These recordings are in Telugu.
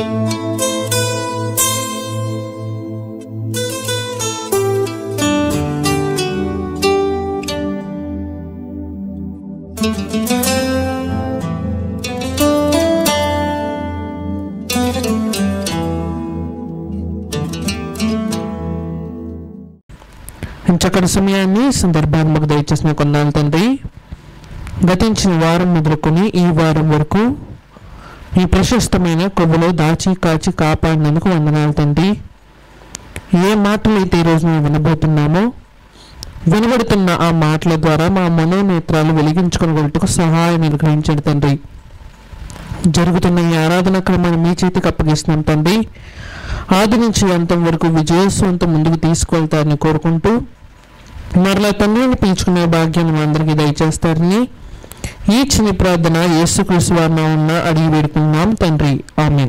చక్కటి సమయాన్ని సందర్భాన్ని మాకు దయచేసిన కొన్నాళ్ళు తండ్రి గతించిన వారం మొదలుకొని ఈ వారం వరకు మీ ప్రశస్తమైన కొవ్వులో దాచి కాచి కాపాడినందుకు వందనాలు తండ్రి ఏ మాటలు అయితే ఈరోజు మేము వినబోతున్నామో వినబడుతున్న ఆ మాటల ద్వారా మా మనోనేత్రాలు వెలిగించుకునేటకు సహాయం అనుగ్రహించండి తండ్రి జరుగుతున్న ఈ ఆరాధన క్రమాన్ని మీ చేతికి అప్పగిస్తున్నాం తండ్రి ఆది నుంచి అంతం వరకు విజయోత్సవంతో ముందుకు తీసుకువెళ్తారని కోరుకుంటూ మరలా తండ్రిని పిలుచుకునే భాగ్యాన్ని మా అందరికీ దయచేస్తారని ఈ చిన్ని ప్రార్థన యేసుక్రీస్తు వారిన ఉన్న అడిగి వేడుకున్నాం తండ్రి ఆమె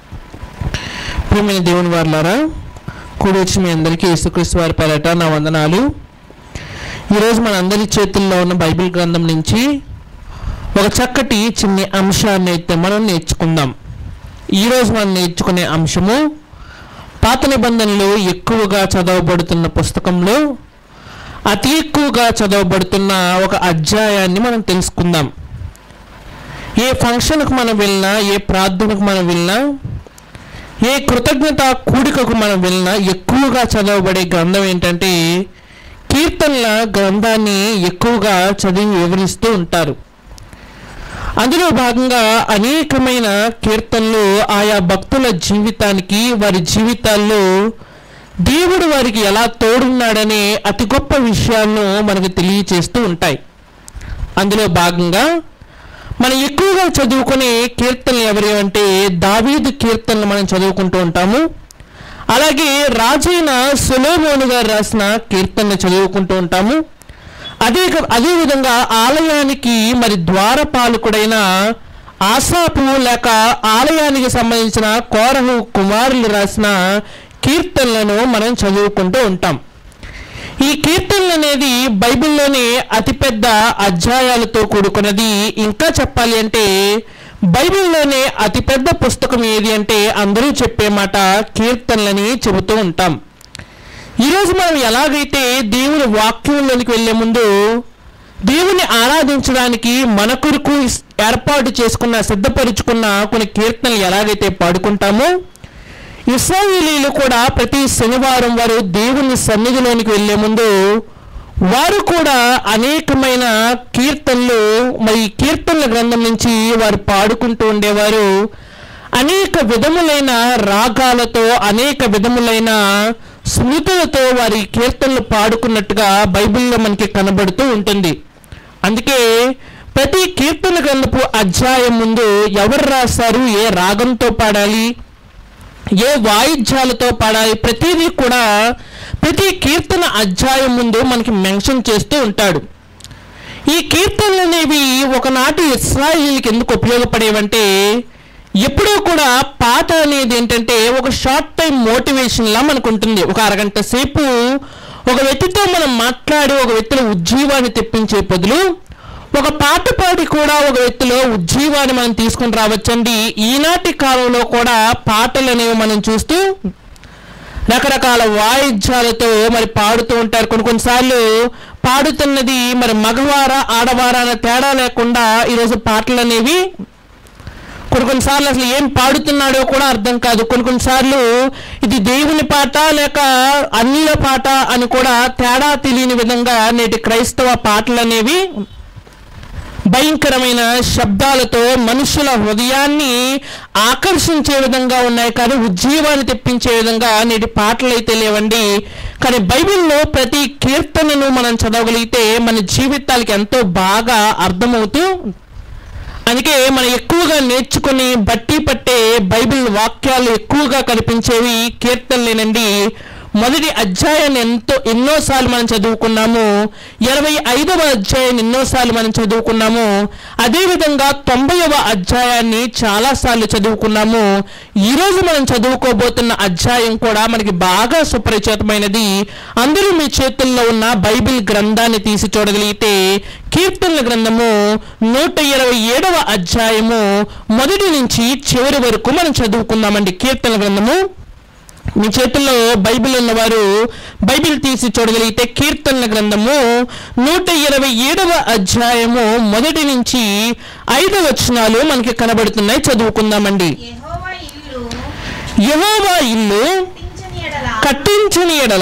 ప్రియమైన దేవుని వారులారా కూడి వచ్చి మీ అందరికీ యేసుక్రీస్తు వారి పేరట నా వందనాలు ఈరోజు మన అందరి చేతుల్లో ఉన్న బైబిల్ గ్రంథం నుంచి ఒక చక్కటి చిన్ని అంశాన్ని అయితే మనం నేర్చుకుందాం ఈరోజు మనం నేర్చుకునే అంశము పాత నిబంధనలు ఎక్కువగా చదవబడుతున్న పుస్తకంలో అతి ఎక్కువగా చదవబడుతున్న ఒక అధ్యాయాన్ని మనం తెలుసుకుందాం ఏ ఫంక్షన్కు మనం వెళ్ళినా ఏ ప్రార్థనకు మనం వెళ్ళినా ఏ కృతజ్ఞత కూడికకు మనం వెళ్ళినా ఎక్కువగా చదవబడే గ్రంథం ఏంటంటే కీర్తనల గ్రంథాన్ని ఎక్కువగా చదివి వివరిస్తూ ఉంటారు అందులో భాగంగా అనేకమైన కీర్తనలు ఆయా భక్తుల జీవితానికి వారి జీవితాల్లో దేవుడు వారికి ఎలా తోడున్నాడనే అతి గొప్ప విషయాలను మనకు తెలియచేస్తూ ఉంటాయి అందులో భాగంగా మనం ఎక్కువగా చదువుకునే కీర్తనలు ఎవరు అంటే దావీదు కీర్తనలు మనం చదువుకుంటూ ఉంటాము అలాగే రాజైన సులోమోను గారు రాసిన కీర్తనలు చదువుకుంటూ ఉంటాము అదే అదేవిధంగా ఆలయానికి మరి ద్వారపాలకుడైన ఆసాపు లేక ఆలయానికి సంబంధించిన కోరహు కుమారులు రాసిన కీర్తనలను మనం చదువుకుంటూ ఉంటాం ఈ కీర్తనలు అనేది బైబిల్లోనే అతిపెద్ద అధ్యాయాలతో కూడుకున్నది ఇంకా చెప్పాలి అంటే బైబిల్లోనే అతిపెద్ద పుస్తకం ఏది అంటే అందరూ చెప్పే మాట కీర్తనలని చెబుతూ ఉంటాం ఈరోజు మనం ఎలాగైతే దేవుని వాక్యంలోనికి వెళ్లే ముందు దేవుని ఆరాధించడానికి మన కొరకు ఏర్పాటు చేసుకున్న సిద్ధపరుచుకున్న కొన్ని కీర్తనలు ఎలాగైతే పాడుకుంటామో ఇస్రాయేలీలు కూడా ప్రతి శనివారం వారు దేవుని సన్నిధిలోనికి వెళ్లే ముందు వారు కూడా అనేకమైన కీర్తనలు మరి కీర్తనల గ్రంథం నుంచి వారు పాడుకుంటూ ఉండేవారు అనేక విధములైన రాగాలతో అనేక విధములైన స్మృతులతో వారి కీర్తనలు పాడుకున్నట్టుగా బైబిల్లో మనకి కనబడుతూ ఉంటుంది అందుకే ప్రతి కీర్తన గ్రంథపు అధ్యాయం ముందు ఎవరు రాశారు ఏ రాగంతో పాడాలి ఏ వాయిద్యాలతో పాడాలి ప్రతిదీ కూడా ప్రతి కీర్తన అధ్యాయం ముందు మనకి మెన్షన్ చేస్తూ ఉంటాడు ఈ కీర్తనలు అనేవి ఒకనాటి ఇస్రాయిల్కి ఎందుకు ఉపయోగపడేవంటే ఎప్పుడూ కూడా పాట అనేది ఏంటంటే ఒక షార్ట్ టైం మోటివేషన్ లా మనకు ఉంటుంది ఒక అరగంట సేపు ఒక వ్యక్తితో మనం మాట్లాడి ఒక వ్యక్తిలో ఉజ్జీవాన్ని తెప్పించే బదులు ఒక పాట పాడి కూడా ఒక వ్యక్తిలో ఉజ్జీవాన్ని మనం తీసుకొని రావచ్చండి ఈనాటి కాలంలో కూడా పాటలు అనేవి మనం చూస్తూ రకరకాల వాయిద్యాలతో మరి పాడుతూ ఉంటారు కొన్ని కొన్నిసార్లు పాడుతున్నది మరి మగవారా ఆడవారా అనే తేడా లేకుండా ఈరోజు పాటలు అనేవి కొన్ని కొన్నిసార్లు అసలు ఏం పాడుతున్నాడో కూడా అర్థం కాదు కొన్ని కొన్నిసార్లు ఇది దేవుని పాట లేక అన్యుల పాట అని కూడా తేడా తెలియని విధంగా నేటి క్రైస్తవ పాటలు అనేవి భయంకరమైన శబ్దాలతో మనుషుల హృదయాన్ని ఆకర్షించే విధంగా ఉన్నాయి కానీ ఉజ్జీవాన్ని తెప్పించే విధంగా నేటి పాటలు అయితే లేవండి కానీ బైబిల్లో ప్రతి కీర్తనను మనం చదవగలిగితే మన జీవితాలకి ఎంతో బాగా అర్థమవుతూ అందుకే మనం ఎక్కువగా నేర్చుకుని బట్టి పట్టే బైబిల్ వాక్యాలు ఎక్కువగా కనిపించేవి కీర్తనలేనండి మొదటి అధ్యాయాన్ని ఎంతో ఎన్నోసార్లు మనం చదువుకున్నాము ఇరవై ఐదవ అధ్యాయాన్ని ఎన్నోసార్లు మనం చదువుకున్నాము అదేవిధంగా తొంభైవ అధ్యాయాన్ని చాలాసార్లు చదువుకున్నాము ఈరోజు మనం చదువుకోబోతున్న అధ్యాయం కూడా మనకి బాగా సుపరిచితమైనది అందరూ మీ చేతుల్లో ఉన్న బైబిల్ గ్రంథాన్ని తీసి చూడగలిగితే కీర్తనల గ్రంథము నూట ఇరవై ఏడవ అధ్యాయము మొదటి నుంచి చివరి వరకు మనం చదువుకుందామండి కీర్తనల గ్రంథము మీ చేతుల్లో బైబిల్ ఉన్నవారు బైబిల్ తీసి చూడగలిగితే కీర్తనల గ్రంథము నూట ఇరవై ఏడవ అధ్యాయము మొదటి నుంచి ఐదు వచనాలు మనకి కనబడుతున్నాయి చదువుకుందామండి యెహోవా ఇల్లు యెహోవా ఇల్లు కట్టించని ఎడల కట్టించని ఎడల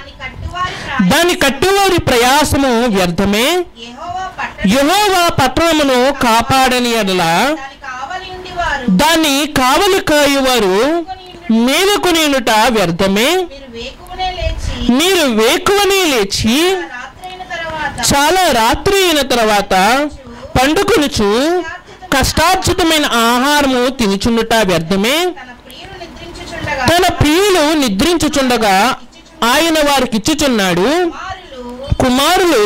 దాని కట్టువారి దాని కట్టువారి ప్రయాసము ప్రయాసము వ్యర్థమే యెహోవా పట్టణ యెహోవా పట్టణమును కాపాడని ఎడల దాని కావలి ఉండివారు దాన్ని కావలి కాయువారు మేలుకొనినుట వ్యర్థమే మీరు వేకువనే లేచి మీరు వేకువని లేచి రాత్రైన తర్వాత చాలా రాత్రి అయిన తర్వాత పండుకొనుచు కష్టార్జితమైన ఆహారము తినుచుండుట వ్యర్థమే తన ప్రియులు నిద్రించుచుండగా తన ప్రియులు నిద్రించుచుండగా ఆయన వారికి ఇచ్చుచున్నాడు కుమారులు కుమారులు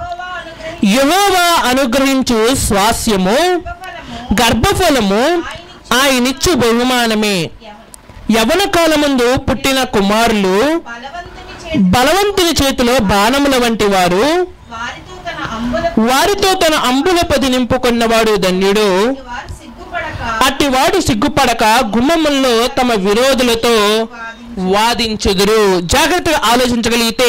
యెహోవా అనుగ్రహించు యెహోవా అనుగ్రహించు స్వాస్యము గర్భఫలము గర్భఫలము ఆయనిచ్చు బహుమానమే యవన కాలముందు పుట్టిన కుమారులు బలవంతుని చేతి బలవంతుని చేతిలో బాణముల వంటి వారు వారితో తన అంబుల వారితో తన అంబుల పది నింపుకున్నవాడు ధన్యుడు వారు సిగ్గుపడక అట్టివాడు సిగ్గుపడక గుమ్మముల్లో తమ విరోధులతో వాదించుదురు జాగ్రత్తగా ఆలోచించగలిగితే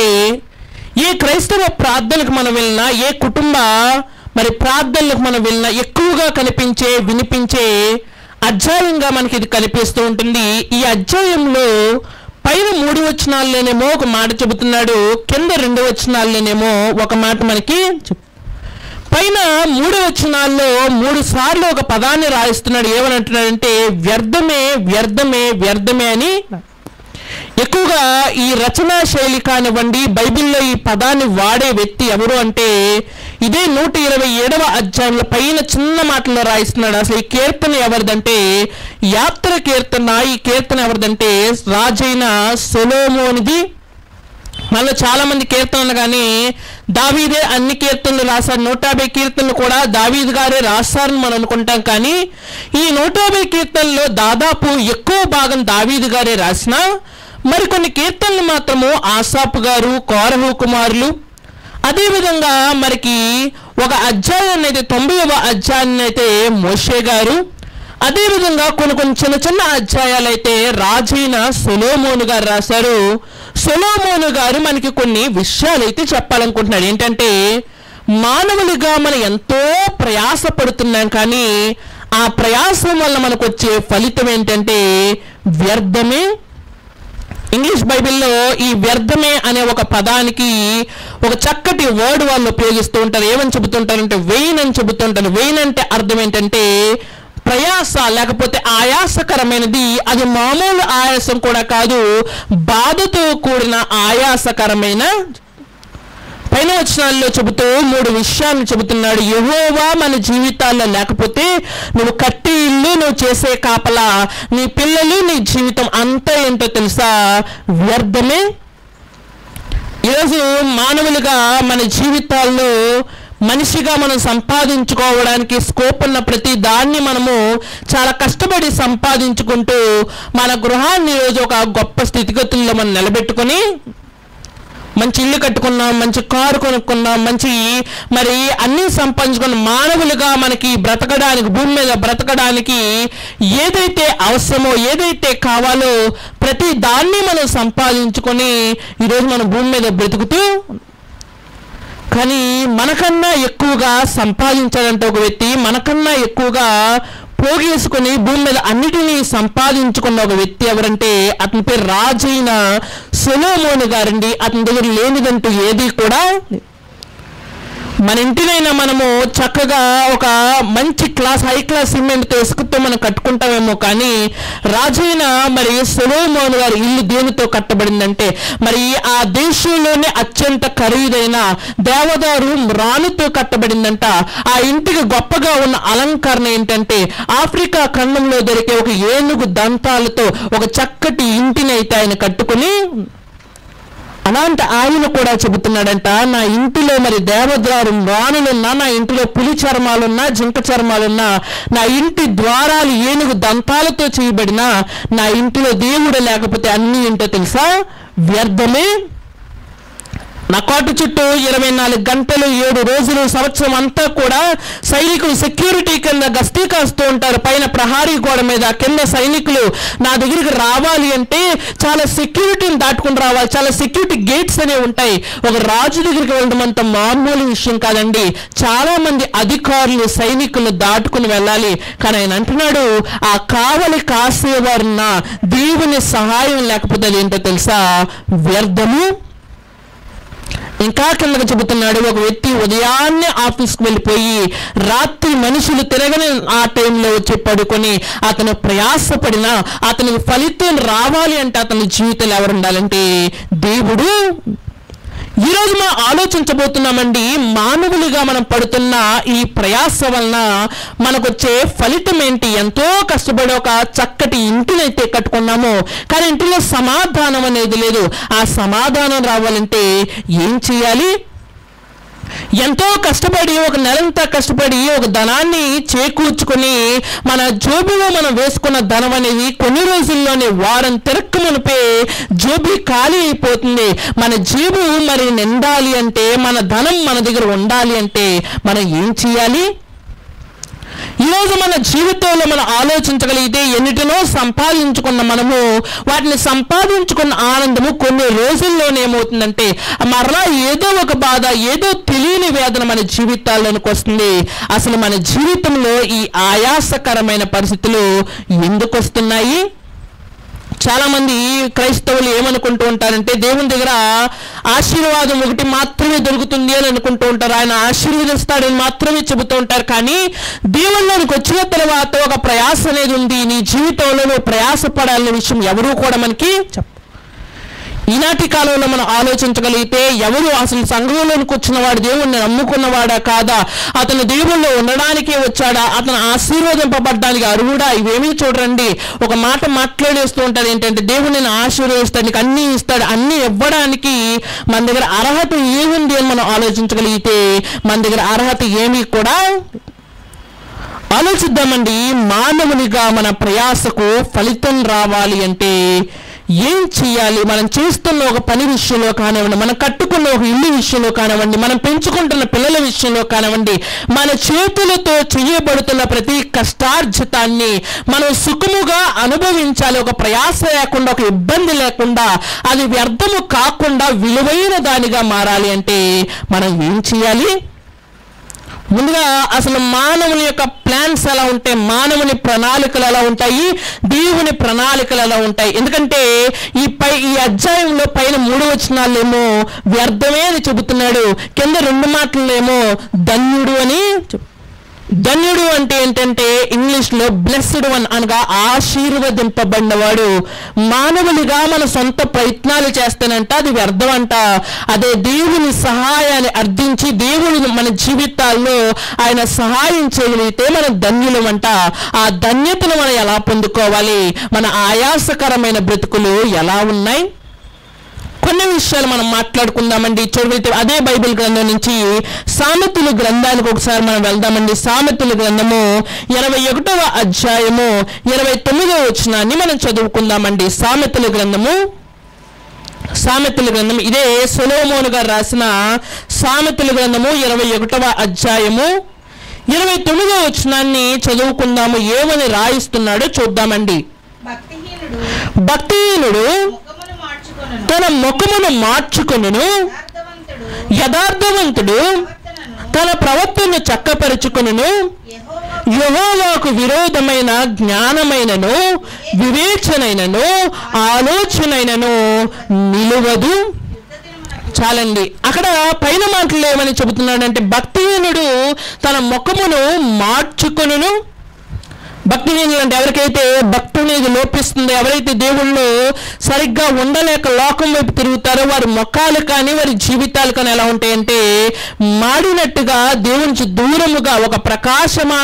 ఏ క్రైస్తవ ప్రార్థనకు మనం వెళ్ళినా ఏ కుటుంబ మరి ప్రార్థనలకు మనం వెళ్ళినా ఎక్కువగా కనిపించే వినిపించే అధ్యాయంగా మనకి ఇది కనిపిస్తూ ఉంటుంది ఈ అధ్యాయంలో పైన మూడు వచనాల్లోనేమో ఒక మాట చెబుతున్నాడు కింద రెండు వచనాల్లోనేమో ఒక మాట మనకి చెప్ పైన మూడు వచనాల్లో మూడు సార్లు ఒక పదాన్ని రాయిస్తున్నాడు ఏమని అంటున్నాడంటే వ్యర్థమే వ్యర్థమే వ్యర్థమే అని ఎక్కువగా ఈ రచనా శైలి కానివ్వండి బైబిల్లో ఈ పదాన్ని వాడే వ్యక్తి ఎవరు అంటే ఇదే నూట ఇరవై ఏడవ అధ్యాయంలో పైన చిన్న మాటల్లో రాయిస్తున్నాడు అసలు ఈ కీర్తన ఎవరిదంటే యాత్ర కీర్తన ఈ కీర్తన ఎవరిదంటే రాజైన సొలోమోనిది మనలో చాలా మంది కీర్తనలు కానీ దావీదే అన్ని కీర్తనలు రాశారు నూట యాభై కీర్తనలు కూడా దావీద్ గారే రాస్తారని మనం అనుకుంటాం కానీ ఈ నూట యాభై కీర్తనలో దాదాపు ఎక్కువ భాగం దావీద్ గారే రాసిన మరికొన్ని కీర్తనలు మాత్రము ఆసాపు గారు కోరహు కుమారులు అదేవిధంగా మనకి ఒక అధ్యాయాన్ని అయితే తొంభైవ అధ్యాయాన్ని అయితే మోషే గారు అదేవిధంగా కొన్ని కొన్ని చిన్న చిన్న అధ్యాయాలు అయితే రాజైన సొలోమోను గారు రాశారు సొలోమోను గారు మనకి కొన్ని విషయాలు అయితే చెప్పాలనుకుంటున్నాడు ఏంటంటే మానవులుగా మనం ఎంతో ప్రయాసపడుతున్నాం కానీ ఆ ప్రయాసం వల్ల మనకు వచ్చే ఫలితం ఏంటంటే వ్యర్థమే ఇంగ్లీష్ బైబిల్లో ఈ వ్యర్థమే అనే ఒక పదానికి ఒక చక్కటి వర్డ్ వాళ్ళు ఉపయోగిస్తూ ఉంటారు ఏమని చెబుతుంటారంటే వెయిన్ అని చెబుతుంటారు వెయిన్ అంటే అర్థం ఏంటంటే ప్రయాస లేకపోతే ఆయాసకరమైనది అది మామూలు ఆయాసం కూడా కాదు బాధతో కూడిన ఆయాసకరమైన పైన వచనాల్లో చెబుతూ మూడు విషయాలను చెబుతున్నాడు యహోవా మన జీవితాల్లో లేకపోతే నువ్వు కట్టి ఇల్లు నువ్వు చేసే కాపలా నీ పిల్లలు నీ జీవితం అంతా ఏంటో తెలుసా వ్యర్థమే ఈరోజు మానవులుగా మన జీవితాల్లో మనిషిగా మనం సంపాదించుకోవడానికి స్కోప్ ఉన్న ప్రతి దాన్ని మనము చాలా కష్టపడి సంపాదించుకుంటూ మన గృహాన్ని ఈరోజు ఒక గొప్ప స్థితిగతుల్లో మనం నిలబెట్టుకొని మంచి ఇల్లు కట్టుకున్నాం మంచి కారు కొనుక్కున్నాం మంచి మరి అన్ని సంపాదించుకున్న మానవులుగా మనకి బ్రతకడానికి భూమి మీద బ్రతకడానికి ఏదైతే అవసరమో ఏదైతే కావాలో ప్రతి దాన్ని మనం సంపాదించుకొని ఈరోజు మన భూమి మీద బ్రతుకుతూ కానీ మనకన్నా ఎక్కువగా సంపాదించాడంటే ఒక వ్యక్తి మనకన్నా ఎక్కువగా పోగేసుకుని భూమి మీద అన్నిటినీ సంపాదించుకున్న ఒక వ్యక్తి ఎవరంటే అతని పేరు రాజైన సొలోమోను గారండి అతని దగ్గర లేనిదంటూ ఏది కూడా లేదు. మన ఇంటినైనా మనము చక్కగా ఒక మంచి క్లాస్ హై క్లాస్ సిమెంట్తో ఇసుకతో మనం కట్టుకుంటామేమో కానీ రాజైన మరి సొలోమోన్ గారి ఇల్లు దేనితో కట్టబడిందంటే మరి ఆ దేశంలోనే అత్యంత ఖరీదైన దేవదారు రాణితో కట్టబడిందంట ఆ ఇంటికి గొప్పగా ఉన్న అలంకరణ ఏంటంటే ఆఫ్రికా ఖండంలో దొరికే ఒక ఏనుగు దంతాలతో ఒక చక్కటి ఇంటిని అయితే ఆయన కట్టుకుని అలాంటి ఆయన కూడా చెబుతున్నాడంట నా ఇంటిలో మరి దేవద్వారం రాణులున్నా నా ఇంటిలో పులి చర్మాలున్నా జింక చర్మాలున్నా నా ఇంటి ద్వారాలు ఏనుగు దంతాలతో చేయబడిన నా ఇంటిలో దేవుడు లేకపోతే అన్ని ఏంటో తెలుసా వ్యర్థమే నా కోట చుట్టూ ఇరవై నాలుగు గంటలు ఏడు రోజులు సంవత్సరం అంతా కూడా సైనికులు సెక్యూరిటీ కింద గస్తీ కాస్తూ ఉంటారు పైన ప్రహారీ గోడ మీద కింద సైనికులు నా దగ్గరికి రావాలి అంటే చాలా సెక్యూరిటీని దాటుకుని రావాలి చాలా సెక్యూరిటీ గేట్స్ అనేవి ఉంటాయి ఒక రాజు దగ్గరికి వెళ్ళడం అంత మామూలు విషయం కాదండి చాలా మంది అధికారులు సైనికులు దాటుకుని వెళ్ళాలి కానీ ఆయన అంటున్నాడు ఆ కావలి కాసేవారున్న దేవుని సహాయం లేకపోతే అదేంటో తెలుసా వ్యర్థము ఇంకా కిందకు చెబుతున్నాడు ఒక వ్యక్తి ఉదయాన్నే ఆఫీస్కి వెళ్ళిపోయి రాత్రి మనుషులు తిరగని ఆ టైంలో వచ్చి పడుకొని అతను ప్రయాసపడినా అతనికి ఫలితం రావాలి అంటే అతని జీవితంలో ఎవరు ఉండాలంటే దేవుడు ఈరోజు మనం ఆలోచించబోతున్నామండి మానవులుగా మనం పడుతున్న ఈ ప్రయాస వలన మనకు వచ్చే ఫలితం ఏంటి ఎంతో కష్టపడి ఒక చక్కటి ఇంటినైతే కట్టుకున్నాము కానీ ఇంటిలో సమాధానం అనేది లేదు ఆ సమాధానం రావాలంటే ఏం చేయాలి ఎంతో కష్టపడి ఒక నెలంతా కష్టపడి ఒక ధనాన్ని చేకూర్చుకొని మన జోబులో మనం వేసుకున్న ధనం అనేది కొన్ని రోజుల్లోనే వారం తిరక్కు మునిపే జోబి ఖాళీ అయిపోతుంది మన జేబు మరి నిండాలి అంటే మన ధనం మన దగ్గర ఉండాలి అంటే మనం ఏం చేయాలి ఈరోజు మన జీవితంలో మనం ఆలోచించగలిగితే ఎన్నిటినో సంపాదించుకున్న మనము వాటిని సంపాదించుకున్న ఆనందము కొన్ని రోజుల్లోనే ఏమవుతుందంటే మరలా ఏదో ఒక బాధ ఏదో తెలియని వేదన మన జీవితాల్లోనికి వస్తుంది అసలు మన జీవితంలో ఈ ఆయాసకరమైన పరిస్థితులు ఎందుకు వస్తున్నాయి చాలా మంది క్రైస్తవులు ఏమనుకుంటూ ఉంటారంటే దేవుని దగ్గర ఆశీర్వాదం ఒకటి మాత్రమే దొరుకుతుంది అని అనుకుంటూ ఉంటారు ఆయన ఆశీర్వదిస్తాడని మాత్రమే చెబుతూ ఉంటారు కానీ దేవుళ్ళలోనికి వచ్చిన తర్వాత ఒక ప్రయాస అనేది ఉంది నీ జీవితంలో నువ్వు ప్రయాసపడాలనే విషయం ఎవరూ కూడా మనకి చెప్ప ఈనాటి కాలంలో మనం ఆలోచించగలిగితే ఎవరు అసలు సంఘంలోనికి వచ్చిన వాడు దేవుణ్ణి నమ్ముకున్నవాడా కాదా అతను దేవుళ్ళు ఉండడానికే వచ్చాడా అతను ఆశీర్వదింపబడ్డానికి అర్హుడా ఇవేమీ చూడరండి ఒక మాట మాట్లాడేస్తూ ఉంటాడు ఏంటంటే దేవుడు నేను ఆశీర్వదిస్తాడు నీకు అన్నీ ఇస్తాడు అన్నీ ఇవ్వడానికి మన దగ్గర అర్హత ఏముంది అని మనం ఆలోచించగలిగితే మన దగ్గర అర్హత ఏమీ కూడా ఆలోచిద్దామండి మానవునిగా మన ప్రయాసకు ఫలితం రావాలి అంటే ఏం చేయాలి మనం చేస్తున్న ఒక పని విషయంలో కానివ్వండి మనం కట్టుకున్న ఒక ఇల్లు విషయంలో కానివ్వండి మనం పెంచుకుంటున్న పిల్లల విషయంలో కానివ్వండి మన చేతులతో చేయబడుతున్న ప్రతి కష్టార్జితాన్ని మనం సుఖముగా అనుభవించాలి ఒక ప్రయాస లేకుండా ఒక ఇబ్బంది లేకుండా అది వ్యర్థము కాకుండా విలువైన దానిగా మారాలి అంటే మనం ఏం చేయాలి ముందుగా అసలు మానవుని యొక్క ప్లాన్స్ ఎలా ఉంటాయి మానవుని ప్రణాళికలు ఎలా ఉంటాయి దేవుని ప్రణాళికలు ఎలా ఉంటాయి ఎందుకంటే ఈ పై ఈ అధ్యాయంలో పైన మూడు వచనాలేమో వ్యర్థమే అని చెబుతున్నాడు కింద రెండు మాటలేమో ధన్యుడు అని చెప్ ధన్యుడు అంటే ఏంటంటే ఇంగ్లీష్ లో బ్లెస్డ్ వన్ అనగా ఆశీర్వదింపబడినవాడు మానవునిగా మన సొంత ప్రయత్నాలు చేస్తానంట అది వ్యర్థం అంట అదే దేవుని సహాయాన్ని అర్థించి దేవుడు మన జీవితాల్లో ఆయన సహాయం చేయగలిగితే మనం ధన్యులమంట ఆ ధన్యతను మనం ఎలా పొందుకోవాలి మన ఆయాసకరమైన బ్రతుకులు ఎలా ఉన్నాయి కొన్ని విషయాలు మనం మాట్లాడుకుందామండి చూడవైతే అదే బైబిల్ గ్రంథం నుంచి సామెతలు గ్రంథానికి ఒకసారి మనం వెళ్దామండి సామెతల గ్రంథము ఇరవై ఒకటవ అధ్యాయము ఇరవై తొమ్మిదవ వచనాన్ని మనం చదువుకుందామండి సామెతల గ్రంథము సామెతల గ్రంథం ఇదే సొలోమోను గారు రాసిన సామెతల గ్రంథము ఇరవై ఒకటవ అధ్యాయము ఇరవై తొమ్మిదవ వచనాన్ని చదువుకుందాము ఏమని రాయిస్తున్నాడో చూద్దామండి భక్తిహీనుడు భక్తిహీనుడు ముఖమును మార్చుకొనును తన ముఖమును మార్చుకొనును యథార్థవంతుడు యథార్థవంతుడు ప్రవర్తనను తన ప్రవర్తనను చక్కపరుచుకొనును యెహోవా యహోవాకు విరోధమైన జ్ఞానమైనను వివేచనైనను ఆలోచనైనను నిలువదు యుద్ధ దినమునకు చాలండి అక్కడ పైన మాటలు ఏమని చెబుతున్నాడంటే భక్తిహీనుడు తన ముఖమును మార్చుకొనును భక్తిహీనులు అంటే ఎవరికైతే భక్తి అనేది లోపిస్తుందో ఎవరైతే దేవుళ్ళు సరిగ్గా ఉండలేక లోకం వైపు తిరుగుతారో వారి ముఖాలు కానీ వారి జీవితాలు కానీ ఎలా ఉంటాయంటే మాడినట్టుగా దేవుని నుంచి దూరముగా ఒక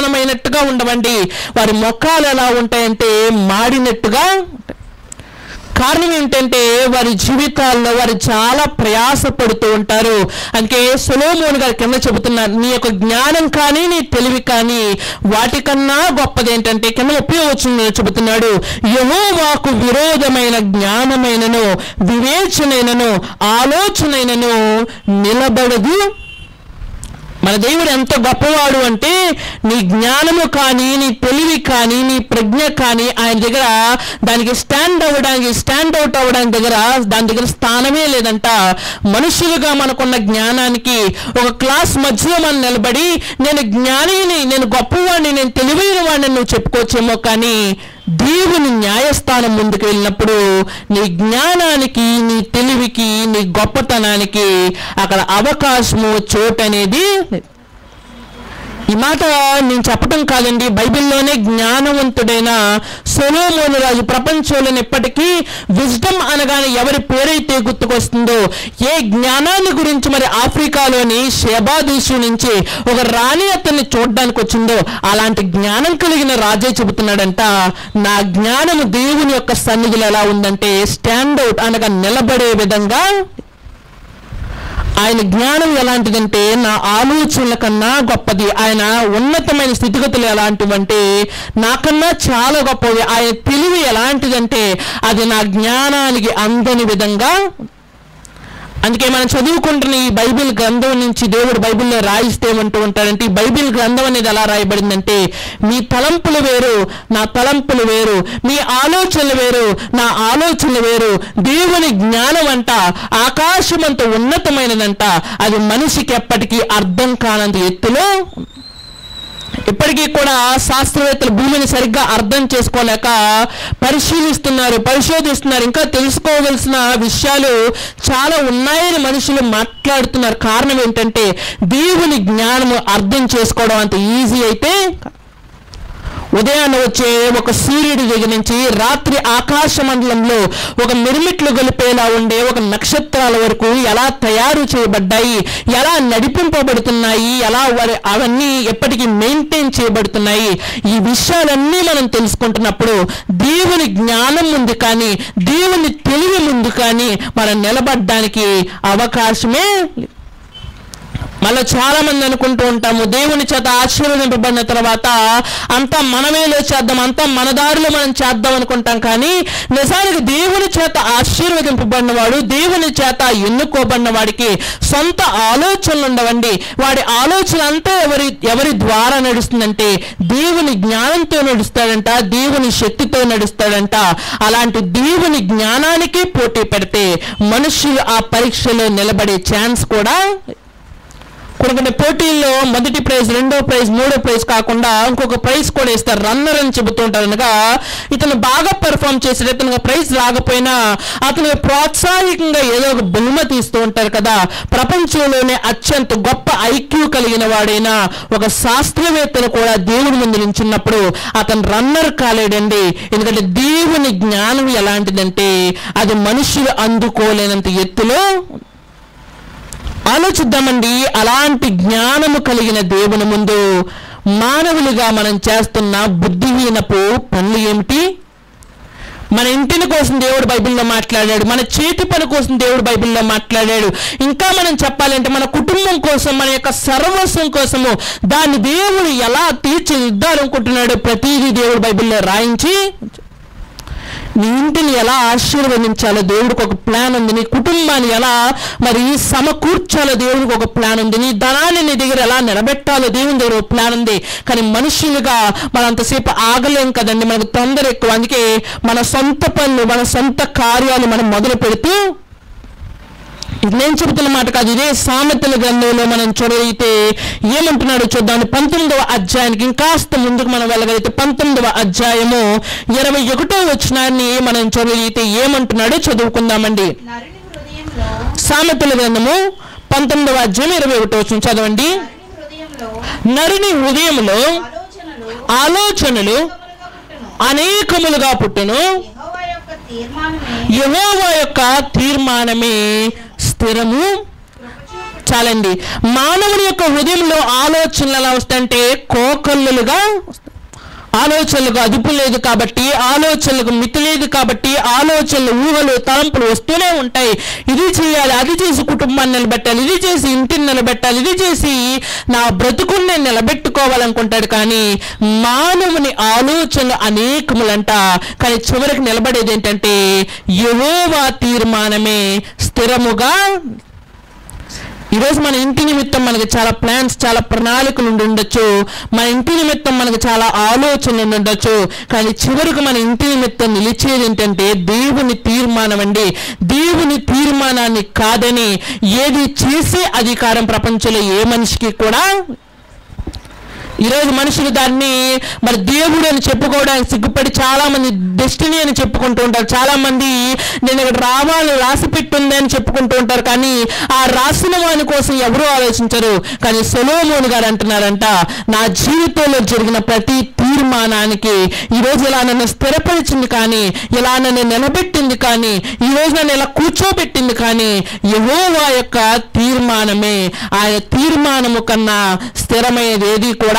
ప్రకాశమానమైనట్టుగా ఉండవండి వారి ముఖాలు ఎలా ఉంటాయంటే మాడినట్టుగా ఉంటాయి. కారణం ఏంటంటే వారి జీవితాల్లో వారు చాలా ప్రయాసపడుతూ ఉంటారు అందుకే సొలోమోన్ గారు కింద చెబుతున్నారు నీ యొక్క జ్ఞానం కానీ నీ తెలివి కానీ వాటికన్నా గొప్పది ఏంటంటే కింద ఉపయోగించిన చెబుతున్నాడు యహోవాకు విరోధమైన జ్ఞానమైనను వివేచనైనను ఆలోచనైనను నిలబడదు మన దేవుడు ఎంత గొప్పవాడు అంటే నీ జ్ఞానము కానీ నీ తెలివి కానీ నీ ప్రజ్ఞ కానీ ఆయన దగ్గర దానికి స్టాండ్ అవ్వడానికి స్టాండ్ అవుట్ అవ్వడానికి దగ్గర దాని దగ్గర స్థానమే లేదంట మనుషులుగా మనకున్న జ్ఞానానికి ఒక క్లాస్ మధ్యలో మనం నిలబడి నేను జ్ఞానిని నేను గొప్పవాడిని నేను తెలివైన వాడిని నువ్వు చెప్పుకోవచ్చేమో కానీ దేవుని న్యాయస్థానం ముందుకు వెళ్ళినప్పుడు నీ జ్ఞానానికి నీ తెలివికి నీ గొప్పతనానికి అక్కడ అవకాశము చోటు అనేది లేదు. ఈ మాట నేను చెప్పటం కాదండి బైబిల్లోనే జ్ఞానవంతుడైన సొలోమోను రాజు ప్రపంచంలోని ఎప్పటికీ విజ్డమ్ అనగానే ఎవరి పేరైతే గుర్తుకొస్తుందో ఏ జ్ఞానాన్ని గురించి మరి ఆఫ్రికాలోని షెబా దేశం నుంచి ఒక రాణి అతన్ని చూడడానికి వచ్చిందో అలాంటి జ్ఞానం కలిగిన రాజే చెబుతున్నాడంట నా జ్ఞానము దేవుని యొక్క సన్నిధిలో ఎలా ఉందంటే స్టాండ్ అవుట్ అనగా నిలబడే విధంగా ఆయన జ్ఞానం ఎలాంటిదంటే నా ఆలోచనల కన్నా గొప్పది ఆయన ఉన్నతమైన స్థితిగతులు ఎలాంటివంటే నాకన్నా చాలా గొప్పవి ఆయన తెలివి ఎలాంటిదంటే అది నా జ్ఞానానికి అందని విధంగా అందుకే మనం చదువుకుంటున్న ఈ బైబిల్ గ్రంథం నుంచి దేవుడు బైబిల్లో రాయిస్తే ఏమంటూ ఉంటాడంటే ఈ బైబిల్ గ్రంథం అనేది ఎలా రాయబడిందంటే మీ తలంపులు వేరు నా తలంపులు వేరు మీ ఆలోచనలు వేరు నా ఆలోచనలు వేరు దేవుని జ్ఞానం అంట ఆకాశం అంత ఉన్నతమైనదంట అది మనిషికి ఎప్పటికీ అర్థం కానంత ఎత్తులో ఇప్పటికీ కూడా శాస్త్రవేత్తలు భూమిని సరిగ్గా అర్థం చేసుకోలేక పరిశీలిస్తున్నారు పరిశోధిస్తున్నారు ఇంకా తెలుసుకోవలసిన విషయాలు చాలా ఉన్నాయని మనుషులు మాట్లాడుతున్నారు కారణం ఏంటంటే దేవుని జ్ఞానము అర్థం చేసుకోవడం అంత ఈజీ అయితే కాదు. ఉదయాన్నే వచ్చే ఒక సూర్యుడి దగ్గర నుంచి రాత్రి ఆకాశ మండలంలో ఒక మిరుమిట్లు గొలిపేలా ఉండే ఒక నక్షత్రాల వరకు ఎలా తయారు చేయబడ్డాయి ఎలా నడిపింపబడుతున్నాయి ఎలా వారి అవన్నీ ఎప్పటికీ మెయింటైన్ చేయబడుతున్నాయి ఈ విషయాలన్నీ మనం తెలుసుకుంటున్నప్పుడు దేవుని జ్ఞానం ముందు కానీ దేవుని తెలివి ముందు కానీ మనం నిలబడడానికి అవకాశమే లేదు. మళ్ళీ చాలా మంది అనుకుంటూ ఉంటాము దేవుని చేత ఆశీర్వదింపబడిన తర్వాత అంతా మనమేలో చేద్దాం అంతా మన దారిలో మనం చేద్దాం అనుకుంటాం కానీ నిజానికి దేవుని చేత ఆశీర్వదింపబడిన వాడు దేవుని చేత ఎన్నుకోబడిన వాడికి సొంత ఆలోచనలు ఉండవండి వాడి ఆలోచన అంతా ఎవరి ఎవరి ద్వారా నడుస్తుందంటే దేవుని జ్ఞానంతో నడుస్తాడంట దేవుని శక్తితో నడుస్తాడంట అలాంటి దేవుని జ్ఞానానికి పోటీ పెడితే మనుషులు ఆ పరీక్షలో నిలబడే ఛాన్స్ కూడా కొన్ని కొన్ని పోటీల్లో మొదటి ప్రైజ్ రెండో ప్రైజ్ మూడో ప్రైజ్ కాకుండా ఇంకొక ప్రైజ్ కూడా ఇస్తారు రన్నర్ అని చెబుతూ ఉంటారు అనగా ఇతను బాగా పెర్ఫామ్ చేసాడు ఇతనికి ప్రైజ్ రాకపోయినా అతనికి ప్రోత్సాహకంగా ఏదో ఒక బహుమతి ఇస్తూ ఉంటారు కదా ప్రపంచంలోనే అత్యంత గొప్ప ఐక్యూ కలిగిన వాడైన ఒక శాస్త్రవేత్తను కూడా దేవుని ముందు నించున్నప్పుడు అతను రన్నర్ కాలేడండి ఎందుకంటే దేవుని జ్ఞానం ఎలాంటిదంటే అది మనుషులు అందుకోలేనంత ఎత్తులో ఆలోచిద్దామండి అలాంటి జ్ఞానము కలిగిన దేవుని ముందు మానవులుగా మనం చేస్తున్న బుద్ధిహీనపు పనులు ఏమిటి మన ఇంటిని కోసం దేవుడు బైబిల్లో మాట్లాడాడు మన చేతి పని కోసం దేవుడు బైబిల్లో మాట్లాడాడు ఇంకా మనం చెప్పాలంటే మన కుటుంబం కోసం మన యొక్క సర్వస్వం కోసము దాన్ని దేవుడు ఎలా తీర్చిదిద్దాలనుకుంటున్నాడు ప్రతిదీ దేవుడు బైబిల్లో రాయించి నీ ఇంటిని ఎలా ఆశీర్వదించాలో దేవుడికి ఒక ప్లాన్ ఉంది నీ కుటుంబాన్ని ఎలా మరి సమకూర్చాలో దేవుడికి ఒక ప్లాన్ ఉంది నీ ధనాన్ని నీ దగ్గర ఎలా నిలబెట్టాలో దేవుని దగ్గర ఒక ప్లాన్ ఉంది కానీ మనుషులుగా మనం అంతసేపు ఆగలేం కదండి మనకు తొందర ఎక్కువ అందుకే మన సొంత పనులు మన సొంత కార్యాలు మనం మొదలు పెడుతూ ఇది నేను చెబుతున్న మాట కాదు ఇదే సామెతల గ్రంథంలో మనం చూడగలిగితే ఏమంటున్నాడో చూద్దాం పంతొమ్మిదవ అధ్యాయానికి ఇంకాస్త ముందుకు మనం వెళ్ళగలిగితే పంతొమ్మిదవ అధ్యాయము ఇరవై ఒకటో వచ్చినాన్ని మనం చూడగలిగితే ఏమంటున్నాడో చదువుకుందామండి నరుని హృదయంలో సామెతల గ్రంథము పంతొమ్మిదవ అధ్యాయం ఇరవై ఒకటో వచ్చిన చదవండి నరుని హృదయంలో నరుని హృదయంలో ఆలోచనలు ఆలోచనలు అనేకములుగా పుట్టును అనేకములుగా పుట్టును యెహోవా యొక్క తీర్మానమే యెహోవా యొక్క తీర్మానమే స్థిరము కృపచూపు చాలండి మానవుని యొక్క హృదయంలో ఆలోచనలు ఎలా వస్తాయంటే కోకల్లులుగా వస్తాయి. ఆలోచనలకు అదుపు లేదు కాబట్టి ఆలోచనలకు మితి లేదు కాబట్టి ఆలోచనలు ఊహలు తలంపులు వస్తూనే ఉంటాయి ఇది చేయాలి అది చేసి కుటుంబాన్ని నిలబెట్టాలి ఇది చేసి ఇంటిని నిలబెట్టాలి ఇది చేసి నా బ్రతుకుని నేను నిలబెట్టుకోవాలనుకుంటాడు కానీ మానవుని ఆలోచనలు అనేకములంట కానీ చివరికి నిలబడేది ఏంటంటే యెహోవా తీర్మానమే స్థిరముగా ఈరోజు మన ఇంటి నిమిత్తం మనకి చాలా ప్లాన్స్ చాలా ప్రణాళికలు ఉండి ఉండొచ్చు మన ఇంటి నిమిత్తం మనకి చాలా ఆలోచనలు ఉండి ఉండొచ్చు కానీ చివరికి మన ఇంటి నిమిత్తం నిలిచేది ఏంటంటే దేవుని తీర్మానం అండి దేవుని తీర్మానాన్ని కాదని ఏది చేసే అధికారం ప్రపంచంలో ఏ మనిషికి కూడా ఈరోజు మనుషులు దాన్ని మరి దేవుడు అని చెప్పుకోవడానికి సిగ్గుపడి చాలా మంది డెస్టినీ అని చెప్పుకుంటూ ఉంటారు చాలా మంది నేను ఇక్కడ రావాలి రాసి పెట్టుంది అని చెప్పుకుంటూ ఉంటారు కానీ ఆ రాసిన వాని కోసం ఎవరూ ఆలోచించరు కానీ సొలోమోన్ గారు అంటున్నారంట నా జీవితంలో జరిగిన ప్రతి తీర్మానానికి ఈరోజు ఇలా నన్ను స్థిరపరిచింది కానీ ఇలా నన్ను నిలబెట్టింది కానీ ఈ రోజు నన్ను ఇలా కూర్చోబెట్టింది కానీ యెహోవా యొక్క తీర్మానమే ఆయన తీర్మానము కన్నా స్థిరమైనది ఏది కూడా